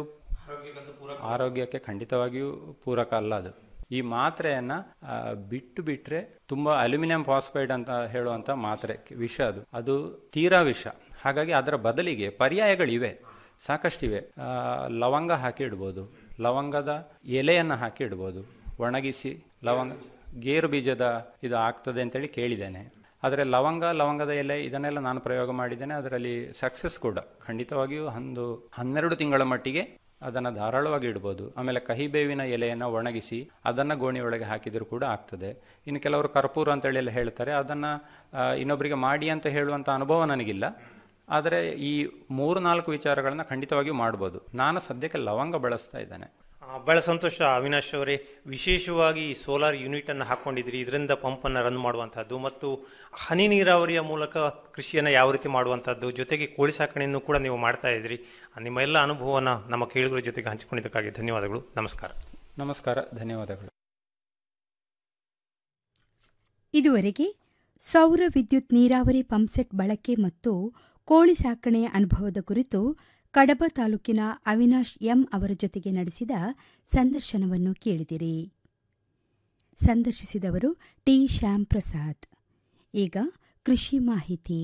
ಆರೋಗ್ಯಕ್ಕೆ ಖಂಡಿತವಾಗಿಯೂ ಪೂರಕ ಅಲ್ಲ ಅದು ಈ ಮಾತ್ರೆಯನ್ನ ಆ, ಬಿಟ್ಟು ಬಿಟ್ರೆ ತುಂಬಾ ಅಲ್ಯೂಮಿನಿಯಂ ಫಾಸ್ಫೈಡ್ ಅಂತ ಹೇಳುವಂತ ಮಾತ್ರೆ ವಿಷ ಅದು ಅದು ತೀರಾ ವಿಷ ಹಾಗಾಗಿ ಅದರ ಬದಲಿಗೆ ಪರ್ಯಾಯಗಳಿವೆ ಸಾಕಷ್ಟಿವೆ ಆ, ಲವಂಗ ಹಾಕಿ ಇಡ್ಬೋದು ಲವಂಗದ ಎಲೆಯನ್ನು ಹಾಕಿ ಇಡ್ಬೋದು ಒಣಗಿಸಿ ಲವಂಗ ಗೇರು ಬೀಜದ ಇದು ಆಗ್ತದೆ ಅಂತೇಳಿ ಕೇಳಿದ್ದೇನೆ ಆದರೆ ಲವಂಗ ಲವಂಗದ ಎಲೆ ಇದನ್ನೆಲ್ಲ ನಾನು ಪ್ರಯೋಗ ಮಾಡಿದ್ದೇನೆ ಅದರಲ್ಲಿ ಸಕ್ಸಸ್ ಕೂಡ ಖಂಡಿತವಾಗಿಯೂ ಒಂದು ಹನ್ನೆರಡು ತಿಂಗಳ ಮಟ್ಟಿಗೆ ಅದನ್ನು ಧಾರಾಳವಾಗಿ ಇಡ್ಬೋದು ಆಮೇಲೆ ಕಹಿಬೇವಿನ ಎಲೆಯನ್ನು ಒಣಗಿಸಿ ಅದನ್ನು ಗೋಣಿ ಒಳಗೆ ಹಾಕಿದರೂ ಕೂಡ ಆಗ್ತದೆ ಇನ್ನು ಕೆಲವರು ಕರ್ಪೂರ ಅಂತೇಳಿ ಎಲ್ಲ ಹೇಳ್ತಾರೆ ಅದನ್ನು ಇನ್ನೊಬ್ಬರಿಗೆ ಮಾಡಿ ಅಂತ ಹೇಳುವಂಥ ಅನುಭವ ನನಗಿಲ್ಲ ಆದರೆ ಈ ಮೂರು ನಾಲ್ಕು ವಿಚಾರಗಳನ್ನು ಖಂಡಿತವಾಗಿಯೂ ಮಾಡ್ಬೋದು ನಾನು ಸದ್ಯಕ್ಕೆ ಲವಂಗ ಬಳಸ್ತಾ ಇದ್ದೇನೆ ಆ, ಬಹಳ ಸಂತೋಷ ಅವಿನಾಶ್ ಅವರೇ ವಿಶೇಷವಾಗಿ ಈ ಸೋಲಾರ್ ಯೂನಿಟ್ ಅನ್ನು ಹಾಕೊಂಡಿದ್ರಿ ಇದರಿಂದ ಪಂಪ್ ಅನ್ನು ರನ್ ಮಾಡುವಂತಹದ್ದು ಮತ್ತು ಹನಿ ನೀರಾವರಿಯ ಮೂಲಕ ಕೃಷಿಯನ್ನು ಯಾವ ರೀತಿ ಮಾಡುವಂತಹದ್ದು ಜೊತೆಗೆ ಕೋಳಿ ಸಾಕಣೆಯನ್ನು ಕೂಡ ನೀವು ಮಾಡ್ತಾ ಇದ್ರಿ ನಿಮ್ಮ ಎಲ್ಲ ಅನುಭವವನ್ನು ನಮ್ಮ ಕೇಳುಗರ ಜೊತೆಗೆ ಹಂಚಿಕೊಂಡಿದ್ದಕ್ಕಾಗಿ ಧನ್ಯವಾದಗಳು ನಮಸ್ಕಾರ ನಮಸ್ಕಾರ ಧನ್ಯವಾದಗಳು ಇದುವರೆಗೆ ಸೌರ ವಿದ್ಯುತ್ ನೀರಾವರಿ ಪಂಪ್ಸೆಟ್ ಬಳಕೆ ಮತ್ತು ಕೋಳಿ ಸಾಕಣೆಯ ಅನುಭವದ ಕುರಿತು ಕಡಬ ತಾಲೂಕಿನ ಅವಿನಾಶ್ ಎಂ ಅವರ ಜೊತೆಗೆ ನಡೆಸಿದ ಸಂದರ್ಶನವನ್ನು ಕೇಳಿದಿರಿ ಸಂದರ್ಶಿಸಿದವರು ಟಿ ಶ್ಯಾಮ್ ಪ್ರಸಾದ್ ಈಗ ಕೃಷಿ ಮಾಹಿತಿ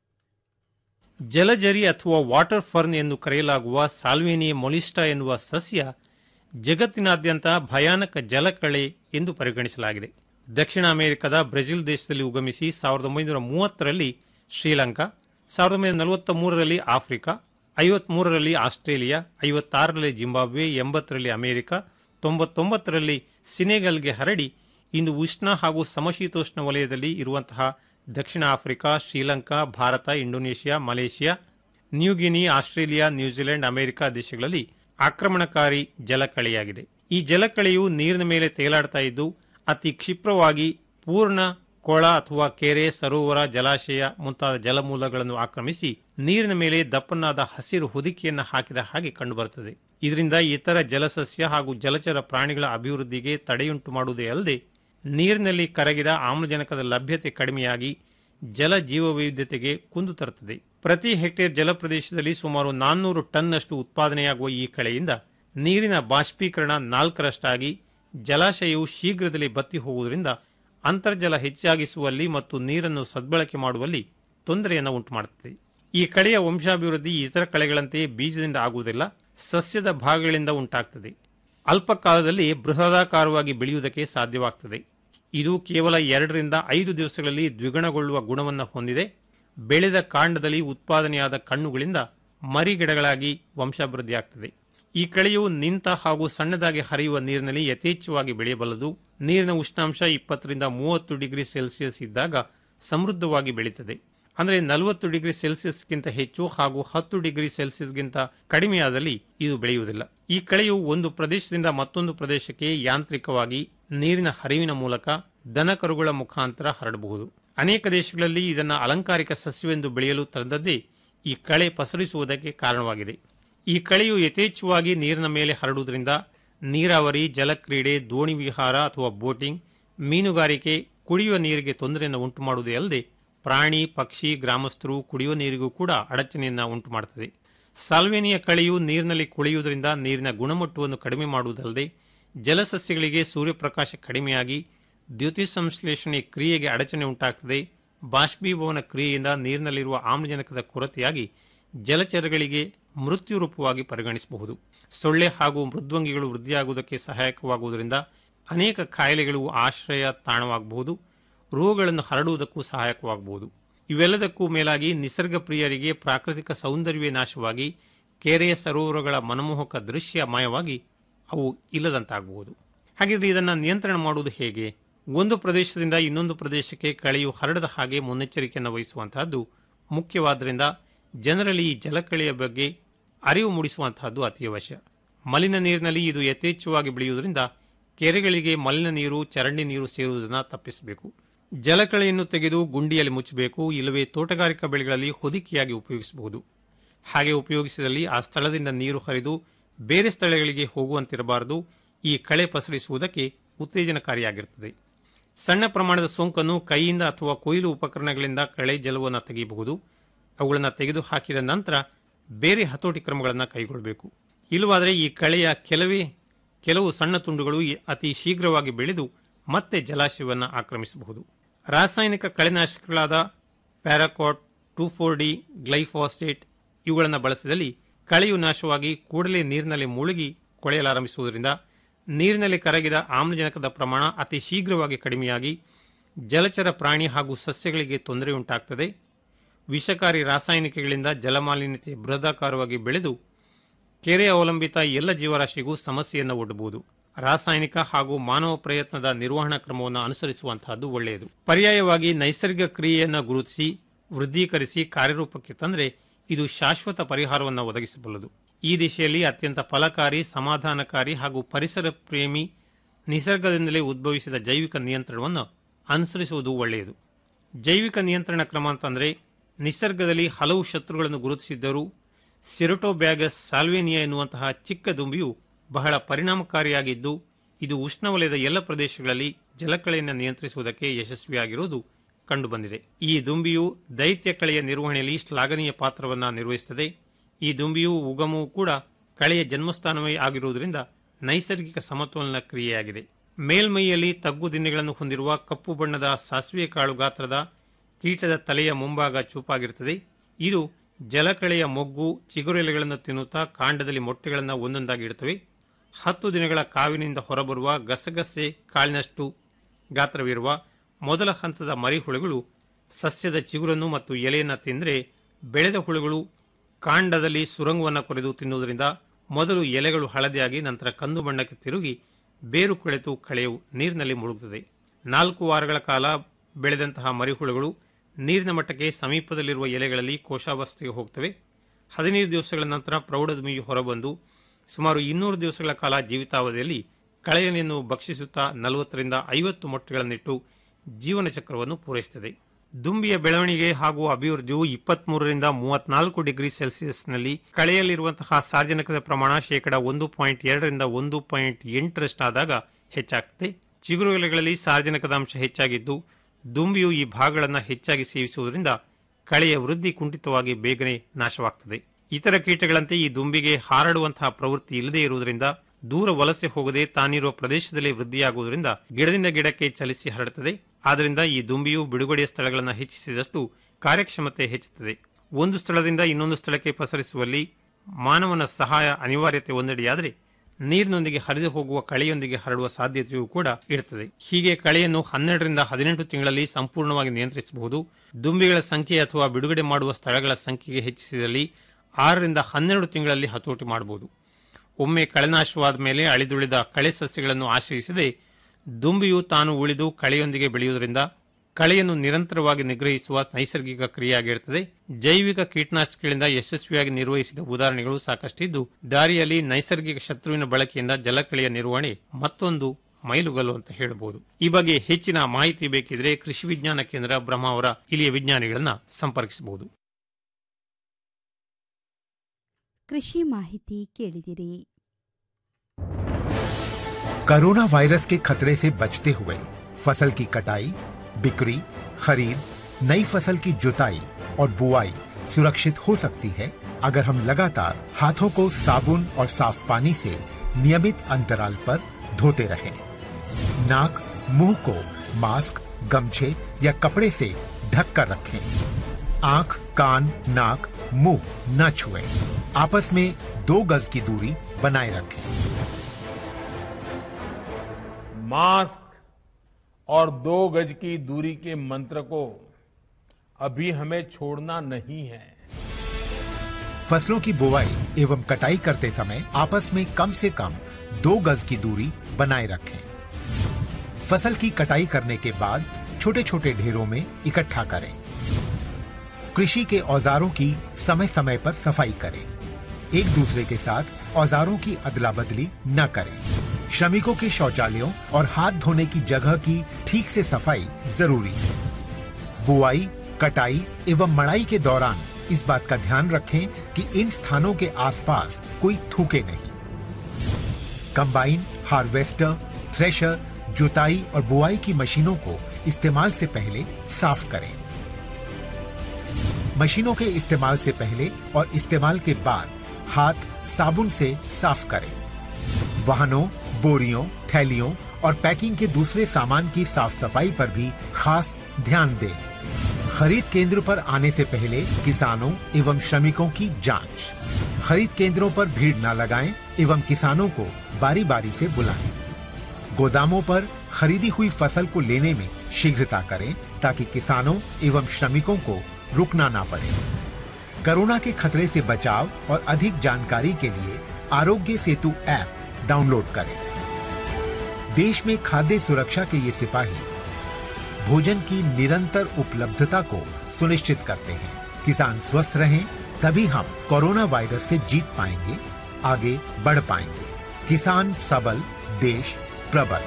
ಜಲಜರಿ ಅಥವಾ ವಾಟರ್ ಫರ್ನ್ ಎಂದು ಕರೆಯಲಾಗುವ ಸಾಲ್ವೇನಿಯ ಮೊಲಿಸ್ಟಾ ಎನ್ನುವ ಸಸ್ಯ ಜಗತ್ತಿನಾದ್ಯಂತ ಭಯಾನಕ ಜಲಕಳೆ ಎಂದು ಪರಿಗಣಿಸಲಾಗಿದೆ ದಕ್ಷಿಣ ಅಮೆರಿಕದ ಬ್ರೆಜಿಲ್ ದೇಶದಲ್ಲಿ ಉಗಮಿಸಿ ಸಾವಿರದ ಒಂಬೈನೂರ ಮೂವತ್ತರಲ್ಲಿ ಶ್ರೀಲಂಕಾ ಸಾವಿರದ ಒಂಬೈನೂರ ನಲವತ್ತ ಮೂರರಲ್ಲಿ ಆಫ್ರಿಕಾ ಐವತ್ಮೂರರಲ್ಲಿ ಆಸ್ಟ್ರೇಲಿಯಾ ಐವತ್ತಾರರಲ್ಲಿ ಜಿಂಬಾಬ್ವೆ ಎಂಬತ್ತರಲ್ಲಿ ಅಮೆರಿಕ ತೊಂಬತ್ತೊಂಬತ್ತರಲ್ಲಿ ಸಿನೆಗಲ್ಗೆ ಹರಡಿ ಇಂದು ಉಷ್ಣ ಹಾಗೂ ಸಮಶೀತೋಷ್ಣ ವಲಯದಲ್ಲಿ ಇರುವಂತಹ ದಕ್ಷಿಣ Africa Sri Lanka Bharat Indonesia Malaysia New Guinea Australia New Zealand America ದೇಶಗಳಲ್ಲಿ ಆಕ್ರಮಣಕಾರಿ ಜಲಕಳೆಯಾಗಿದೆ ಈ ಜಲಕಳೆಯು ನೀರಿನ ಮೇಲೆ ತೇಲಾಡ್ತಾ ಇದ್ದು ಅತಿ ಕ್ಷಿಪ್ರವಾಗಿ ಪೂರ್ಣ ಕೊಳ ಅಥವಾ ಕೆರೆ ಸರೋವರ ಜಲಾಶಯ ಮುಂತಾದ ಜಲಮೂಲಗಳನ್ನು ಆಕ್ರಮಿಸಿ ನೀರಿನ ಮೇಲೆ ದಪ್ಪನಾದ ಹಸಿರು ಹೊದಿಕೆಯನ್ನು ಹಾಕಿದ ಹಾಗೆ ಕಂಡುಬರುತ್ತದೆ ಇದರಿಂದ ಇತರ ಜಲಸಸ್ಯ ಹಾಗೂ ಜಲಚರ ಪ್ರಾಣಿಗಳ ಅಭಿವೃದ್ಧಿಗೆ ತಡೆಯುಂಟು ಮಾಡುವುದೇ ಅಲ್ಲದೆ ನೀರಿನಲ್ಲಿ ಕರಗಿದ ಆಮ್ಲಜನಕದ ಲಭ್ಯತೆ ಕಡಿಮೆಯಾಗಿ ಜಲ ಜೀವವೈವಿಧ್ಯತೆಗೆ ಕುಂದು ತರುತ್ತದೆ ಪ್ರತಿ ಹೆಕ್ಟೇರ್ ಜಲ ಪ್ರದೇಶದಲ್ಲಿ ಸುಮಾರು ನಾನ್ನೂರು ಟನ್ನಷ್ಟು ಉತ್ಪಾದನೆಯಾಗುವ ಈ ಕಳೆಯಿಂದ ನೀರಿನ ಬಾಷ್ಪೀಕರಣ ನಾಲ್ಕರಷ್ಟಾಗಿ ಜಲಾಶಯವು ಶೀಘ್ರದಲ್ಲಿ ಬತ್ತಿ ಹೋಗುವುದರಿಂದ ಅಂತರ್ಜಲ ಹೆಚ್ಚಾಗಿಸುವಲ್ಲಿ ಮತ್ತು ನೀರನ್ನು ಸದ್ಬಳಕೆ ಮಾಡುವಲ್ಲಿ ತೊಂದರೆಯನ್ನು ಉಂಟುಮಾಡುತ್ತದೆ ಈ ಕಳೆಯ ವಂಶಾಭಿವೃದ್ಧಿ ಇತರ ಕಳೆಗಳಂತೆ ಬೀಜದಿಂದ ಆಗುವುದಿಲ್ಲ ಸಸ್ಯದ ಭಾಗಗಳಿಂದ ಉಂಟಾಗ್ತದೆ ಅಲ್ಪ ಕಾಲದಲ್ಲಿ ಬೃಹದಾಕಾರವಾಗಿ ಬೆಳೆಯುವುದಕ್ಕೆ ಸಾಧ್ಯವಾಗ್ತದೆ ಇದು ಕೇವಲ ಎರಡರಿಂದ ಐದು ದಿವಸಗಳಲ್ಲಿ ದ್ವಿಗುಣಗೊಳ್ಳುವ ಗುಣವನ್ನು ಹೊಂದಿದೆ ಬೆಳೆದ ಕಾಂಡದಲ್ಲಿ ಉತ್ಪಾದನೆಯಾದ ಕಣ್ಣುಗಳಿಂದ ಮರಿಗಿಡಗಳಾಗಿ ವಂಶಾಭಿವೃದ್ಧಿಯಾಗ್ತದೆ ಈ ಕಳೆಯು ನಿಂತ ಹಾಗೂ ಸಣ್ಣದಾಗಿ ಹರಿಯುವ ನೀರಿನಲ್ಲಿ ಯಥೇಚ್ಛವಾಗಿ ಬೆಳೆಯಬಲ್ಲದು ನೀರಿನ ಉಷ್ಣಾಂಶ ಇಪ್ಪತ್ತರಿಂದ ಮೂವತ್ತು ಡಿಗ್ರಿ ಸೆಲ್ಸಿಯಸ್ ಇದ್ದಾಗ ಸಮೃದ್ಧವಾಗಿ ಬೆಳೀತದೆ ಅಂದರೆ ನಲವತ್ತು ಡಿಗ್ರಿ ಸೆಲ್ಸಿಯಸ್ಗಿಂತ ಹೆಚ್ಚು ಹಾಗೂ ಹತ್ತು ಡಿಗ್ರಿ ಸೆಲ್ಸಿಯಸ್ಗಿಂತ ಕಡಿಮೆಯಾದಲ್ಲಿ ಇದು ಬೆಳೆಯುವುದಿಲ್ಲ ಈ ಕಳೆಯು ಒಂದು ಪ್ರದೇಶದಿಂದ ಮತ್ತೊಂದು ಪ್ರದೇಶಕ್ಕೆ ಯಾಂತ್ರಿಕವಾಗಿ ನೀರಿನ ಹರಿವಿನ ಮೂಲಕ ದನಕರುಗಳ ಮುಖಾಂತರ ಹರಡಬಹುದು ಅನೇಕ ದೇಶಗಳಲ್ಲಿ ಇದನ್ನು ಅಲಂಕಾರಿಕ ಸಸ್ಯವೆಂದು ಬೆಳೆಯಲು ತಂದದ್ದೇ ಈ ಕಳೆ ಪಸರಿಸುವುದಕ್ಕೆ ಕಾರಣವಾಗಿದೆ ಈ ಕಳೆಯು ಯಥೇಚ್ಛವಾಗಿ ನೀರಿನ ಮೇಲೆ ಹರಡುವುದರಿಂದ ನೀರಾವರಿ ಜಲಕ್ರೀಡೆ ದೋಣಿ ವಿಹಾರ ಅಥವಾ ಬೋಟಿಂಗ್ ಮೀನುಗಾರಿಕೆ ಕುಡಿಯುವ ನೀರಿಗೆ ತೊಂದರೆಯನ್ನು ಉಂಟು ಮಾಡುವುದೇ ಅಲ್ಲದೆ ಪ್ರಾಣಿ ಪಕ್ಷಿ ಗ್ರಾಮಸ್ಥರು ಕುಡಿಯುವ ನೀರಿಗೂ ಕೂಡ ಅಡಚಣೆಯನ್ನು ಉಂಟು ಮಾಡುತ್ತದೆ ಸಾಲ್ವೇನಿಯ ಕಳೆಯು ನೀರಿನಲ್ಲಿ ಕುಳಿಯುವುದರಿಂದ ನೀರಿನ ಗುಣಮಟ್ಟವನ್ನು ಕಡಿಮೆ ಮಾಡುವುದಲ್ಲದೆ ಜಲಸಸ್ಯಗಳಿಗೆ ಸೂರ್ಯಪ್ರಕಾಶ ಕಡಿಮೆಯಾಗಿ ದ್ಯುತಿ ಸಂಶ್ಲೇಷಣೆ ಕ್ರಿಯೆಗೆ ಅಡಚಣೆ ಉಂಟಾಗ್ತದೆ ಬಾಷ್ಪೀಭವನ ಕ್ರಿಯೆಯಿಂದ ನೀರಿನಲ್ಲಿರುವ ಆಮ್ಲಜನಕದ ಕೊರತೆಯಾಗಿ ಜಲಚರಗಳಿಗೆ ಮೃತ್ಯು ರೂಪವಾಗಿ ಪರಿಗಣಿಸಬಹುದು ಸೊಳ್ಳೆ ಹಾಗೂ ಮೃದ್ವಂಗಿಗಳು ವೃದ್ಧಿಯಾಗುವುದಕ್ಕೆ ಸಹಾಯಕವಾಗುವುದರಿಂದ ಅನೇಕ ಕಾಯಿಲೆಗಳು ಆಶ್ರಯ ತಾಣವಾಗಬಹುದು ರೋಗಗಳನ್ನು ಹರಡುವುದಕ್ಕೂ ಸಹಾಯಕವಾಗಬಹುದು ಇವೆಲ್ಲದಕ್ಕೂ ಮೇಲಾಗಿ ನಿಸರ್ಗ ಪ್ರಿಯರಿಗೆ ಪ್ರಾಕೃತಿಕ ಸೌಂದರ್ಯವೇ ನಾಶವಾಗಿ ಕೆರೆಯ ಸರೋವರಗಳ ಮನಮೋಹಕ ದೃಶ್ಯ ಮಾಯವಾಗಿ ಅವು ಇಲ್ಲದಂತಾಗಬಹುದು ಹಾಗಿದ್ರೆ ಇದನ್ನು ನಿಯಂತ್ರಣ ಮಾಡುವುದು ಹೇಗೆ ಒಂದು ಪ್ರದೇಶದಿಂದ ಇನ್ನೊಂದು ಪ್ರದೇಶಕ್ಕೆ ಕಳೆಯು ಹರಡದ ಹಾಗೆ ಮುನ್ನೆಚ್ಚರಿಕೆಯನ್ನು ವಹಿಸುವಂತಹದ್ದು ಮುಖ್ಯವಾದ್ದರಿಂದ ಜನರಲ್ಲಿ ಈ ಜಲಕಳೆಯ ಬಗ್ಗೆ ಅರಿವು ಮೂಡಿಸುವಂತಹದ್ದು ಅತಿ ಅವಶ್ಯ ಮಲಿನ ನೀರಿನಲ್ಲಿ ಇದು ಯಥೇಚ್ಛವಾಗಿ ಬೆಳೆಯುವುದರಿಂದ ಕೆರೆಗಳಿಗೆ ಮಲಿನ ನೀರು ಚರಂಡಿ ನೀರು ಸೇರುವುದನ್ನು ತಪ್ಪಿಸಬೇಕು ಜಲಕಳೆಯನ್ನು ತೆಗೆದು ಗುಂಡಿಯಲ್ಲಿ ಮುಚ್ಚಬೇಕು ಇಲ್ಲವೇ ತೋಟಗಾರಿಕಾ ಬೆಳೆಗಳಲ್ಲಿ ಹೊದಿಕೆಯಾಗಿ ಉಪಯೋಗಿಸಬಹುದು ಹಾಗೆ ಉಪಯೋಗಿಸಿದಲ್ಲಿ ಆ ಸ್ಥಳದಿಂದ ನೀರು ಹರಿದು ಬೇರೆ ಸ್ಥಳಗಳಿಗೆ ಹೋಗುವಂತಿರಬಾರದು ಈ ಕಳೆ ಪಸರಿಸುವುದಕ್ಕೆ ಉತ್ತೇಜನಕಾರಿಯಾಗಿರುತ್ತದೆ ಸಣ್ಣ ಪ್ರಮಾಣದ ಸೋಂಕನ್ನು ಕೈಯಿಂದ ಅಥವಾ ಕೊಯ್ಲು ಉಪಕರಣಗಳಿಂದ ಕಳೆ ಜಲವನ್ನು ತೆಗೆಯಬಹುದು ಅವುಗಳನ್ನು ತೆಗೆದು ಹಾಕಿದ ನಂತರ ಬೇರೆ ಹತೋಟಿ ಕ್ರಮಗಳನ್ನು ಕೈಗೊಳ್ಳಬೇಕು ಇಲ್ಲವಾದರೆ ಈ ಕಳೆಯ ಕೆಲವೇ ಕೆಲವು ಸಣ್ಣ ತುಂಡುಗಳು ಈ ಅತಿ ಶೀಘ್ರವಾಗಿ ಬೆಳೆದು ಮತ್ತೆ ಜಲಾಶಯವನ್ನು ಆಕ್ರಮಿಸಬಹುದು ರಾಸಾಯನಿಕ ಕಳೆನಾಶಕಗಳಾದ paraquat two four D glyphosate ಇವುಗಳನ್ನು ಬಳಸಿದಲ್ಲಿ ಕಳೆಯು ನಾಶವಾಗಿ ಕೂಡಲೇ ನೀರಿನಲ್ಲಿ ಮುಳುಗಿ ಕೊಳೆಯಲಾರಂಭಿಸುವುದರಿಂದ ನೀರಿನಲ್ಲಿ ಕರಗಿದ ಆಮ್ಲಜನಕದ ಪ್ರಮಾಣ ಅತಿ ಶೀಘ್ರವಾಗಿ ಕಡಿಮೆಯಾಗಿ ಜಲಚರ ಪ್ರಾಣಿ ಹಾಗೂ ಸಸ್ಯಗಳಿಗೆ ತೊಂದರೆ ಉಂಟಾಗ್ತದೆ ವಿಷಕಾರಿ ರಾಸಾಯನಿಕಗಳಿಂದ ಜಲಮಾಲಿನ್ಯತೆ ಬೃಹದಾಕಾರವಾಗಿ ಬೆಳೆದು ಕೆರೆ ಅವಲಂಬಿತ ಎಲ್ಲ ಜೀವರಾಶಿಗೂ ಸಮಸ್ಯೆಯನ್ನು ಒಡ್ಡಬಹುದು ರಾಸಾಯನಿಕ ಹಾಗೂ ಮಾನವ ಪ್ರಯತ್ನದ ನಿರ್ವಹಣಾ ಕ್ರಮವನ್ನು ಅನುಸರಿಸುವಂತಹದ್ದು ಒಳ್ಳೆಯದು ಪರ್ಯಾಯವಾಗಿ ನೈಸರ್ಗಿಕ ಕ್ರಿಯೆಯನ್ನು ಗುರುತಿಸಿ ವೃದ್ಧೀಕರಿಸಿ ಕಾರ್ಯರೂಪಕ್ಕೆ ತಂದರೆ ಇದು ಶಾಶ್ವತ ಪರಿಹಾರವನ್ನು ಒದಗಿಸಬಲ್ಲದು ಈ ದಿಶೆಯಲ್ಲಿ ಅತ್ಯಂತ ಫಲಕಾರಿ ಸಮಾಧಾನಕಾರಿ ಹಾಗೂ ಪರಿಸರ ಪ್ರೇಮಿ ನಿಸರ್ಗದಿಂದಲೇ ಉದ್ಭವಿಸಿದ ಜೈವಿಕ ನಿಯಂತ್ರಣವನ್ನು ಅನುಸರಿಸುವುದು ಒಳ್ಳೆಯದು ಜೈವಿಕ ನಿಯಂತ್ರಣ ಕ್ರಮ ಅಂತಂದರೆ ನಿಸರ್ಗದಲ್ಲಿ ಹಲವು ಶತ್ರುಗಳನ್ನು ಗುರುತಿಸಿದ್ದರೂ ಸಿರಟೋಬ್ಯಾಗಸ್ ಸಾಲ್ವೇನಿಯಾ ಎನ್ನುವಂತಹ ಚಿಕ್ಕ ದುಂಬಿಯು ಬಹಳ ಪರಿಣಾಮಕಾರಿಯಾಗಿದ್ದು ಇದು ಉಷ್ಣವಲಯದ ಎಲ್ಲ ಪ್ರದೇಶಗಳಲ್ಲಿ ಜಲಕಳೆಯನ್ನು ನಿಯಂತ್ರಿಸುವುದಕ್ಕೆ ಯಶಸ್ವಿಯಾಗಿರುವುದು ಕಂಡುಬಂದಿದೆ ಈ ದುಂಬಿಯು ದೈತ್ಯ ಕಳೆಯ ನಿರ್ವಹಣೆಯಲ್ಲಿ ಶ್ಲಾಘನೀಯ ಪಾತ್ರವನ್ನು ನಿರ್ವಹಿಸುತ್ತದೆ ಈ ದುಂಬಿಯು ಉಗಮವು ಕೂಡ ಕಳೆಯ ಜನ್ಮಸ್ಥಾನವೇ ಆಗಿರುವುದರಿಂದ ನೈಸರ್ಗಿಕ ಸಮತೋಲನ ಕ್ರಿಯೆಯಾಗಿದೆ ಮೇಲ್ಮೈಯಲ್ಲಿ ತಗ್ಗು ದಿನ್ನೆಗಳನ್ನು ಹೊಂದಿರುವ ಕಪ್ಪು ಬಣ್ಣದ ಸಾಸಿವೆ ಕಾಳು ಗಾತ್ರದ ಕೀಟದ ತಲೆಯ ಮುಂಭಾಗ ಚೂಪಾಗಿರುತ್ತದೆ ಇದು ಜಲಕಳೆಯ ಮೊಗ್ಗು ಚಿಗುರೆಲೆಗಳನ್ನು ತಿನ್ನುತ್ತಾ ಕಾಂಡದಲ್ಲಿ ಮೊಟ್ಟೆಗಳನ್ನು ಒಂದೊಂದಾಗಿ ಇಡುತ್ತವೆ ಹತ್ತು ದಿನಗಳ ಕಾವಿನಿಂದ ಹೊರಬರುವ ಗಸಗಸೆ ಕಾಳಿನಷ್ಟು ಗಾತ್ರವಿರುವ ಮೊದಲ ಹಂತದ ಮರಿಹುಳುಗಳು ಸಸ್ಯದ ಚಿಗುರನ್ನು ಮತ್ತು ಎಲೆಯನ್ನು ತಿಂದರೆ ಬೆಳೆದ ಹುಳುಗಳು ಕಾಂಡದಲ್ಲಿ ಸುರಂಗವನ್ನು ಕೊರೆದು ತಿನ್ನುವುದರಿಂದ ಮೊದಲು ಎಲೆಗಳು ಹಳದಿಯಾಗಿ ನಂತರ ಕಂದು ಬಣ್ಣಕ್ಕೆ ತಿರುಗಿ ಬೇರು ಕೊಳೆತು ಕಳೆಯು ನೀರಿನಲ್ಲಿ ಮುಳುಗುತ್ತದೆ ನಾಲ್ಕು ವಾರಗಳ ಕಾಲ ಬೆಳೆದಂತಹ ಮರಿಹುಳುಗಳು ನೀರಿನ ಮಟ್ಟಕ್ಕೆ ಸಮೀಪದಲ್ಲಿರುವ ಎಲೆಗಳಲ್ಲಿ ಕೋಶಾವಸ್ಥೆಗೆ ಹೋಗ್ತವೆ ಹದಿನೈದು ದಿವಸಗಳ ನಂತರ ಪ್ರೌಢದುಮಿಯು ಹೊರಬಂದು ಸುಮಾರು ಇನ್ನೂರು ದಿವಸಗಳ ಕಾಲ ಜೀವಿತಾವಧಿಯಲ್ಲಿ ಕಳೆಯನ್ನು ಭಕ್ಷಿಸುತ್ತಾ ನಲವತ್ತರಿಂದ ಐವತ್ತು ಮೊಟ್ಟೆಗಳನ್ನಿಟ್ಟು ಜೀವನ ಚಕ್ರವನ್ನು ಪೂರೈಸುತ್ತದೆ ದುಂಬಿಯ ಬೆಳವಣಿಗೆ ಹಾಗೂ ಅಭಿವೃದ್ಧಿಯು ಇಪ್ಪತ್ಮೂರರಿಂದ ಮೂವತ್ನಾಲ್ಕು ಡಿಗ್ರಿ ಸೆಲ್ಸಿಯಸ್ನಲ್ಲಿ ಕಳೆಯಲ್ಲಿರುವಂತಹ ಸಾರ್ವಜನಿಕದ ಪ್ರಮಾಣ ಶೇಕಡ ಒಂದು ಪಾಯಿಂಟ್ ಎರಡರಿಂದ ಒಂದು ಪಾಯಿಂಟ್ ಎಂಟರಷ್ಟಾದಾಗ ಹೆಚ್ಚಾಗ್ತದೆ ಚಿಗುರು ಎಲೆಗಳಲ್ಲಿ ಸಾರ್ವಜನಿಕದ ಅಂಶ ಹೆಚ್ಚಾಗಿದ್ದು ದುಂಬಿಯು ಈ ಭಾಗಗಳನ್ನು ಹೆಚ್ಚಾಗಿ ಸೇವಿಸುವುದರಿಂದ ಕಳೆಯ ವೃದ್ಧಿ ಕುಂಠಿತವಾಗಿ ಬೇಗನೆ ನಾಶವಾಗ್ತದೆ ಇತರ ಕೀಟಗಳಂತೆ ಈ ದುಂಬಿಗೆ ಹಾರಾಡುವಂತಹ ಪ್ರವೃತ್ತಿ ಇಲ್ಲದೇ ಇರುವುದರಿಂದ ದೂರ ವಲಸೆ ಹೋಗದೆ ತಾನಿರುವ ಪ್ರದೇಶದಲ್ಲಿ ವೃದ್ಧಿಯಾಗುವುದರಿಂದ ಗಿಡದಿಂದ ಗಿಡಕ್ಕೆ ಚಲಿಸಿ ಹರಡುತ್ತದೆ ಆದ್ದರಿಂದ ಈ ದುಂಬಿಯು ಬಿಡುಗಡೆಯ ಸ್ಥಳಗಳನ್ನು ಹೆಚ್ಚಿಸಿದಷ್ಟು ಕಾರ್ಯಕ್ಷಮತೆ ಹೆಚ್ಚುತ್ತದೆ ಒಂದು ಸ್ಥಳದಿಂದ ಇನ್ನೊಂದು ಸ್ಥಳಕ್ಕೆ ಪಸರಿಸುವಲ್ಲಿ ಮಾನವನ ಸಹಾಯ ಅನಿವಾರ್ಯತೆ ಒಂದೆಡೆಯಾದರೆ ನೀರಿನೊಂದಿಗೆ ಹರಿದು ಹೋಗುವ ಕಳೆಯೊಂದಿಗೆ ಹರಡುವ ಸಾಧ್ಯತೆಯೂ ಕೂಡ ಇರುತ್ತದೆ ಹೀಗೆ ಕಳೆಯನ್ನು ಹನ್ನೆರಡರಿಂದ ಹದಿನೆಂಟು ತಿಂಗಳಲ್ಲಿ ಸಂಪೂರ್ಣವಾಗಿ ನಿಯಂತ್ರಿಸಬಹುದು ದುಂಬಿಗಳ ಸಂಖ್ಯೆ ಅಥವಾ ಬಿಡುಗಡೆ ಮಾಡುವ ಸ್ಥಳಗಳ ಸಂಖ್ಯೆಗೆ ಹೆಚ್ಚಿಸಿದಲ್ಲಿ ಆರರಿಂದ ಹನ್ನೆರಡು ತಿಂಗಳಲ್ಲಿ ಹತೋಟಿ ಮಾಡಬಹುದು ಒಮ್ಮೆ ಕಳೆನಾಶವಾದ ಮೇಲೆ ಅಳಿದುಳಿದ ಕಳೆ ಸಸ್ಯಗಳನ್ನು ಆಶ್ರಯಿಸದೆ ದುಂಬಿಯು ತಾನು ಉಳಿದು ಕಳೆಯೊಂದಿಗೆ ಬೆಳೆಯುವುದರಿಂದ ಕಳೆಯನ್ನು ನಿರಂತರವಾಗಿ ನಿಗ್ರಹಿಸುವ ನೈಸರ್ಗಿಕ ಕ್ರಿಯೆಯಾಗಿರುತ್ತದೆ ಜೈವಿಕ ಕೀಟನಾಶಕಗಳಿಂದ ಯಶಸ್ವಿಯಾಗಿ ನಿರ್ವಹಿಸಿದ ಉದಾಹರಣೆಗಳು ಸಾಕಷ್ಟಿದ್ದು ದಾರಿಯಲ್ಲಿ ನೈಸರ್ಗಿಕ ಶತ್ರುವಿನ ಬಳಕೆಯಿಂದ ಜಲಕಳೆಯ ನಿರ್ವಹಣೆ ಮತ್ತೊಂದು ಮೈಲುಗಲ್ಲು ಅಂತ ಹೇಳಬಹುದು ಈ ಬಗ್ಗೆ ಹೆಚ್ಚಿನ ಮಾಹಿತಿ ಬೇಕಿದ್ರೆ ಕೃಷಿ ವಿಜ್ಞಾನ ಕೇಂದ್ರ ಬ್ರಹ್ಮಾವರ ಇಲ್ಲಿಯ ವಿಜ್ಞಾನಿಗಳನ್ನ ಸಂಪರ್ಕಿಸಬಹುದು ಕೃಷಿ ಮಾಹಿತಿ ಕೇಳಿದಿರಿ कोरोना वायरस के खतरे से बचते हुए फसल की कटाई बिक्री खरीद नई फसल की जुताई और बुआई सुरक्षित हो सकती है अगर हम लगातार हाथों को साबुन और साफ पानी से नियमित अंतराल पर धोते रहें। नाक मुंह को मास्क गमछे या कपड़े से ढक कर रखें आंख कान नाक मुंह न छुएं। आपस में दो गज की दूरी बनाए रखें मास्क और दो गज की दूरी के मंत्र को अभी हमें छोड़ना नहीं है फसलों की बुवाई एवं कटाई करते समय आपस में कम से कम दो गज की दूरी बनाए रखें फसल की कटाई करने के बाद छोटे छोटे ढेरों में इकट्ठा करें कृषि के औजारों की समय समय पर सफाई करें एक दूसरे के साथ औजारों की अदला बदली न करें श्रमिकों के शौचालयों और हाथ धोने की जगह की ठीक से सफाई जरूरी है बुआई कटाई एवं मड़ाई के दौरान इस बात का ध्यान रखें कि इन स्थानों के आसपास कोई थूके नहीं कंबाइन हार्वेस्टर थ्रेशर जुताई और बुआई की मशीनों को इस्तेमाल से पहले साफ करें मशीनों के इस्तेमाल से पहले और इस्तेमाल के बाद हाथ साबुन से साफ करें वाहनों बोरियों थैलियों और पैकिंग के दूसरे सामान की साफ सफाई पर भी खास ध्यान दें खरीद केंद्र पर आने से पहले किसानों एवं श्रमिकों की जांच खरीद केंद्रों पर भीड़ न लगाएं एवं किसानों को बारी बारी से बुलाएं गोदामों पर खरीदी हुई फसल को लेने में शीघ्रता करें ताकि किसानों एवं श्रमिकों को रुकना ना पड़े कोरोना के खतरे से बचाव और अधिक जानकारी के लिए आरोग्य सेतु ऐप डाउनलोड करें देश में खाद्य सुरक्षा के ये सिपाही भोजन की निरंतर उपलब्धता को सुनिश्चित करते हैं किसान स्वस्थ रहें तभी हम कोरोना वायरस से जीत पाएंगे आगे बढ़ पाएंगे किसान सबल देश प्रबल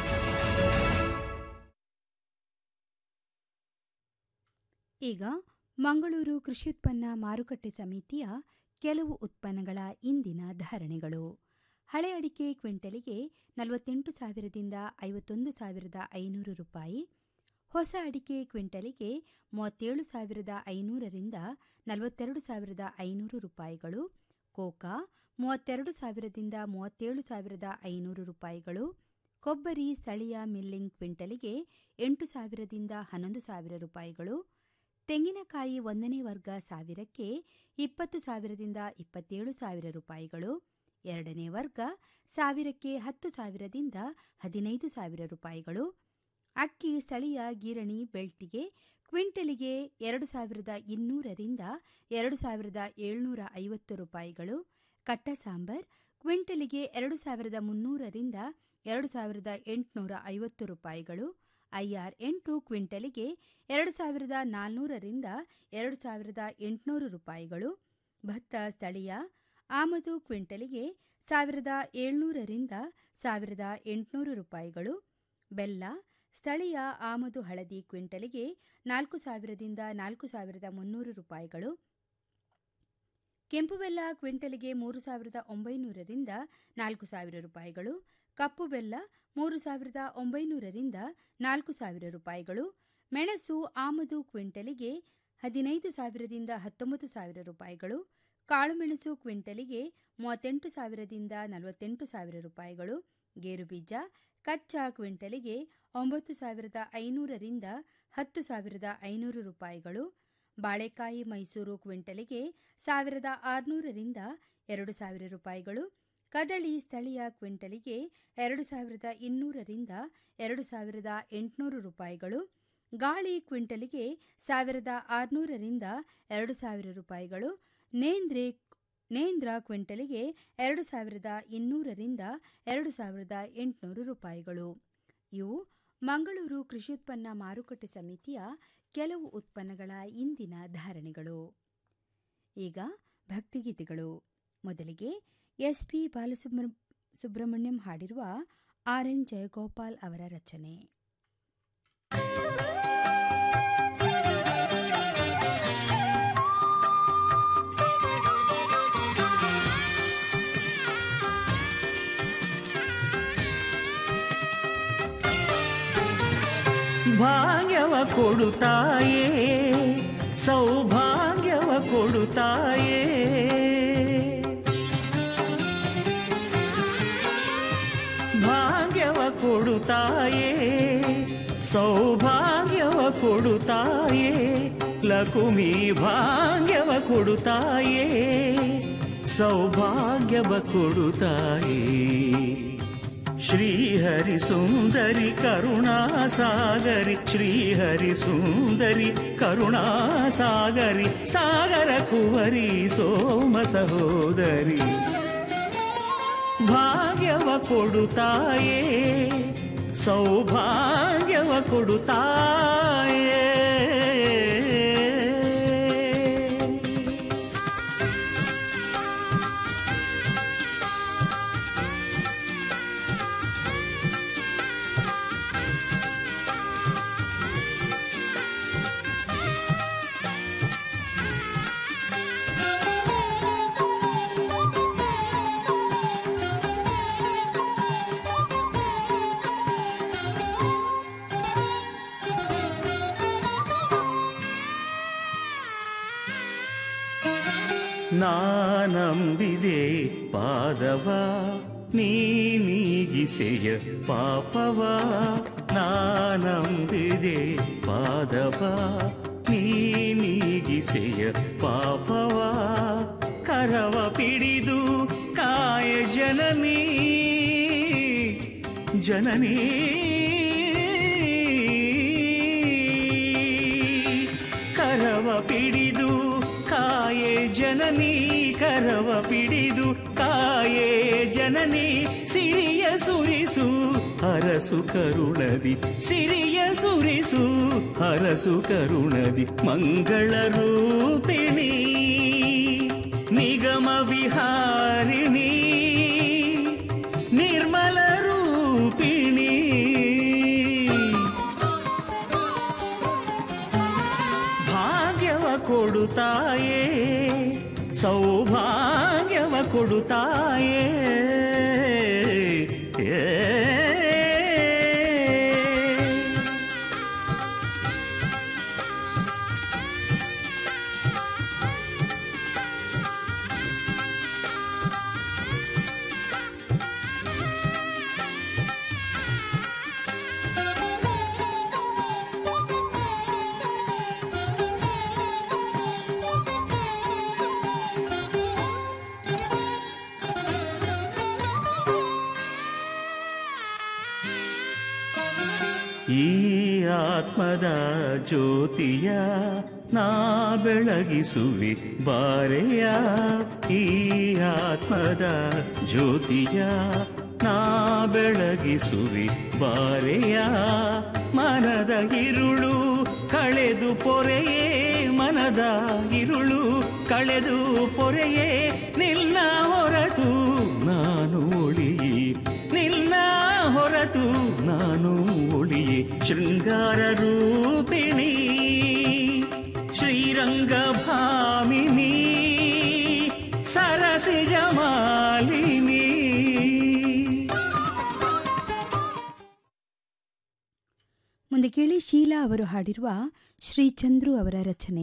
ಈಗ ಮಂಗಳೂರು ಕೃಷಿ ಉತ್ಪನ್ನ ಮಾರುಕಟ್ಟೆ ಸಮಿತಿಯ ಕೆಲವು ಉತ್ಪನ್ನಗಳ ಇಂದಿನ ಧಾರಣೆಗಳು ಹಳೆ ಅಡಿಕೆ ಕ್ವಿಂಟಲಿಗೆ ನಲವತ್ತೆಂಟು ಸಾವಿರದಿಂದ ಐವತ್ತೊಂದು ಸಾವಿರದ ಐನೂರು ರೂಪಾಯಿ ಹೊಸ ಅಡಿಕೆ ಕ್ವಿಂಟಲಿಗೆ ಮೂವತ್ತೇಳು ಸಾವಿರದ ಐನೂರರಿಂದ ನಲವತ್ತೆರಡು ಸಾವಿರದ ಐನೂರು ರೂಪಾಯಿಗಳು ಕೋಕಾ ಮೂವತ್ತೆರಡು ಸಾವಿರದಿಂದ ಮೂವತ್ತೇಳು ಸಾವಿರದ ಐನೂರು ರೂಪಾಯಿಗಳು ಕೊಬ್ಬರಿ ಸ್ಥಳೀಯ ಮಿಲ್ಲಿಂಗ್ ಕ್ವಿಂಟಲಿಗೆ ಎಂಟು ಸಾವಿರದಿಂದ ಹನ್ನೊಂದು ಸಾವಿರ ರೂಪಾಯಿಗಳು ತೆಂಗಿನಕಾಯಿ ಒಂದನೇ ವರ್ಗ ಸಾವಿರಕ್ಕೆ ಇಪ್ಪತ್ತು ಸಾವಿರದಿಂದ ಇಪ್ಪತ್ತೇಳು ಸಾವಿರ ರೂಪಾಯಿಗಳು ಎರಡನೇ ವರ್ಗ ಸಾವಿರಕ್ಕೆ ಹತ್ತು ಸಾವಿರದಿಂದ ಹದಿನೈದು ಸಾವಿರ ರೂಪಾಯಿಗಳು ಅಕ್ಕಿ ಸ್ಥಳೀಯ ಗಿರಣಿ ಬೆಳ್ತಿಗೆ ಕ್ವಿಂಟಲಿಗೆ ಎರಡು ಸಾವಿರದ ಇನ್ನೂರರಿಂದ ಎರಡು ಸಾವಿರದ ಏಳ್ನೂರ ಐವತ್ತು ರೂಪಾಯಿಗಳು ಕಟ್ಟ ಸಾಂಬಾರ್ ಕ್ವಿಂಟಲಿಗೆ ಎರಡು ಸಾವಿರದ ಮುನ್ನೂರರಿಂದ ಎರಡು ಸಾವಿರದ ಎಂಟುನೂರ ಐವತ್ತು ರೂಪಾಯಿಗಳು ಐಆರ್ ಎಂಟು ಕ್ವಿಂಟಲಿಗೆ ಎರಡು ಸಾವಿರದ ನಾಲ್ನೂರರಿಂದ ಎರಡು ಸಾವಿರದ ಎಂಟುನೂರು ರೂಪಾಯಿಗಳು ಭತ್ತ ಸ್ಥಳೀಯ ಆಮದು ಕ್ವಿಂಟಲಿಗೆ ಸಾವಿರದ ಏಳ್ನೂರರಿಂದ ಸಾವಿರದ ಎಂಟುನೂರು ರೂಪಾಯಿಗಳು ಬೆಲ್ಲ ಸ್ಥಳೀಯ ಆಮದು ಹಳದಿ ಕ್ವಿಂಟಲಿಗೆ ನಾಲ್ಕು ಸಾವಿರದಿಂದ ನಾಲ್ಕು ಸಾವಿರದ ಮುನ್ನೂರು ರೂಪಾಯಿಗಳು ಕೆಂಪು ಬೆಲ್ಲ ಕ್ವಿಂಟಲಿಗೆ ಮೂರು ಸಾವಿರದ ಒಂಬೈನೂರರಿಂದ ನಾಲ್ಕು ಸಾವಿರ ರೂಪಾಯಿಗಳು ಕಪ್ಪು ಬೆಲ್ಲ ಮೂರು ಸಾವಿರದ ಒಂಬೈನೂರರಿಂದ ನಾಲ್ಕು ಸಾವಿರ ರೂಪಾಯಿಗಳು ಮೆಣಸು ಆಮದು ಕ್ವಿಂಟಲಿಗೆ ಹದಿನೈದು ಸಾವಿರದಿಂದ ಹತ್ತೊಂಬತ್ತು ಸಾವಿರ ರೂಪಾಯಿಗಳು ಕಾಳುಮೆಣಸು ಕ್ವಿಂಟಲಿಗೆ ಮೂವತ್ತೆಂಟು ಸಾವಿರದಿಂದ ನಲವತ್ತೆಂಟು ಸಾವಿರ ರೂಪಾಯಿಗಳು ಗೇರುಬೀಜ ಕಚ್ಚಾ ಕ್ವಿಂಟಲಿಗೆ ಒಂಬತ್ತು ಸಾವಿರದ ಐನೂರರಿಂದ ಹತ್ತು ಸಾವಿರದ ಐನೂರು ರೂಪಾಯಿಗಳು ಬಾಳೆಕಾಯಿ ಮೈಸೂರು ಕ್ವಿಂಟಲಿಗೆ ಸಾವಿರದ ಆರುನೂರರಿಂದ ಎರಡು ಸಾವಿರ ರೂಪಾಯಿಗಳು ಕದಳಿ ಸ್ಥಳೀಯ ಕ್ವಿಂಟಲಿಗೆ ಎರಡು ಸಾವಿರದ ಇನ್ನೂರರಿಂದ ಎರಡು ಸಾವಿರದ ಎಂಟುನೂರು ರೂಪಾಯಿಗಳು ಗಾಳಿ ಕ್ವಿಂಟಲಿಗೆ ಸಾವಿರದ ಆರುನೂರರಿಂದ ಎರಡು ಸಾವಿರ ರೂಪಾಯಿಗಳು ನೇಂದ್ರೆ ನೇಂದ್ರ ಕ್ವಿಂಟಲಿಗೆ ಎರಡು ಸಾವಿರದ ಇನ್ನೂರರಿಂದ ಎರಡು ಸಾವಿರದ ಎಂಟುನೂರು ರೂಪಾಯಿಗಳು ಇವು ಮಂಗಳೂರು ಕೃಷಿ ಉತ್ಪನ್ನ ಮಾರುಕಟ್ಟೆ ಸಮಿತಿಯ ಕೆಲವು ಉತ್ಪನ್ನಗಳ ಇಂದಿನ ಧಾರಣೆಗಳು ಈಗ ಭಕ್ತಿಗೀತೆಗಳು ಮೊದಲಿಗೆ ಎಸ್ ಪಿ ಬಾಲಸುಬ್ರ ಸುಬ್ರಹ್ಮಣ್ಯಂ ಹಾಡಿರುವ ಆರ್ ಎನ್ ಜಯಗೋಪಾಲ್ ಅವರ ರಚನೆ ಭಾಗ್ಯವ ಕೊಡುತ್ತಾಯೇ ಸೌಭಾಗ್ಯವ ಕೊಡುತ್ತಾಯೇ ಭಾಗ್ಯವ ಕೊಡುತ್ತಾಯೇ ಸೌಭಾಗ್ಯವ ಕೊಡುತ್ತಾಯೇ ಲಕುಮಿ ಭಾಗ್ಯವ ಕೊಡುತ್ತಾಯೇ ಸೌಭಾಗ್ಯವ ಕೊಡುತ್ತಾಯೇ ಶ್ರೀಹರಿ ಸುಂದರಿ ಕರುಣಾಸಾಗರಿ ಶ್ರೀಹರಿ ಸುಂದರಿ ಕರುಣಾಸಾಗರಿ ಸಾಗರ ಕುವರಿ ಸೋಮ ಸಹೋದರಿ ಭಾಗ್ಯವ ಕೊಡುತ್ತಾಯೇ ಸೌಭಾಗ್ಯವ ಕೊಡುತ್ತಾಯೇ ನಾನಂಬಿದೆ ಪಾದವ ನೀ ನೀಗಿಸೆಯ ಪಾಪವ ನಾನಂಬಿದೆ ಪಾದವ ನೀ ನೀಗಿಸೆಯ ಪಾಪವ ಕರವ ಪಿಡಿದು ಕಾಯ ಜನನೀ ಜನನೀ ಕರವ ಪಿಡಿದು ಕಾಯೆ ಜನನಿ ಕರವ ಪಿಡಿದು ಕಾಯೆ ಜನನಿ ಸಿರಿಯ ಸುರಿಸು ಹರಸು ಕರುಣದಿ ಸಿರಿಯ ಸುರಿಸು ಹರಸು ಕರುಣದಿ ಮಂಗಳ ರೂಪಿಣಿ ನಿಗಮ ವಿಹಾರಿಣಿ ನಿರ್ಮಲ ರೂಪಿಣಿ ಭಾಗ್ಯವ ಕೊಡುತ್ತಾಯೇ ಸೌಭಾಗ್ಯವ ಕೊಡುತ್ತಾಯೇ ಏ. ಈ ಆತ್ಮದ ಜ್ಯೋತಿಯ ನಾ ಬೆಳಗಿಸುವೆ ಬಾರೆಯ ಈ ಆತ್ಮದ ಜ್ಯೋತಿಯ ನಾ ಬೆಳಗಿಸುವೆ ಬಾರೆಯ ಮನದ ಇರುಳು ಕಳೆದು ಪೊರೆಯೇ ಮನದ ಇರುಳು ಕಳೆದು ಪೊರೆಯೇ ನಿನ್ನ ಹೊರತು ನಾನು ಒಳಿಯೇ ನಿನ್ನ ಹೊರತು ನಾನು ಒಳಿಯೇ ಶೃಂಗಾರ ರೂಪಿಣಿ ಶ್ರೀರಂಗ ಭಾಮಿನಿ ಸರಸಿಜ ಮಾಲಿನಿ ಮುಂದೆ ಕೇಳಿ ಶೀಲಾ ಅವರು ಹಾಡಿರುವ ಶ್ರೀಚಂದ್ರು ಅವರ ರಚನೆ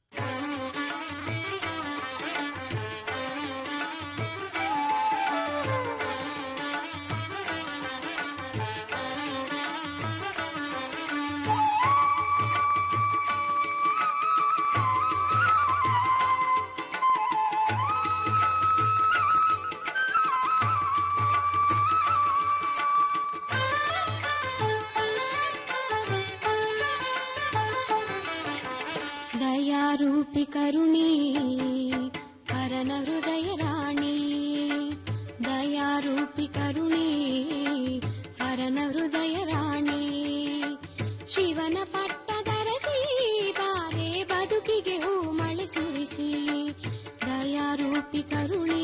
ದಯಾರೂಪಿ ಕರುಣಿ ಹರನ ಹೃದಯ ರಾಣಿ ದಯಾರೂಪಿ ಕರುಣಿ ಹರನ ಹೃದಯ ರಾಣಿ ಶಿವನ ಪಟ್ಟದರಸಿ ಬಾರೆ ಬದುಕಿಗೆ ಹೂ ಮಳೆ ಸುರಿಸಿ ದಯಾರೂಪಿ ಕರುಣಿ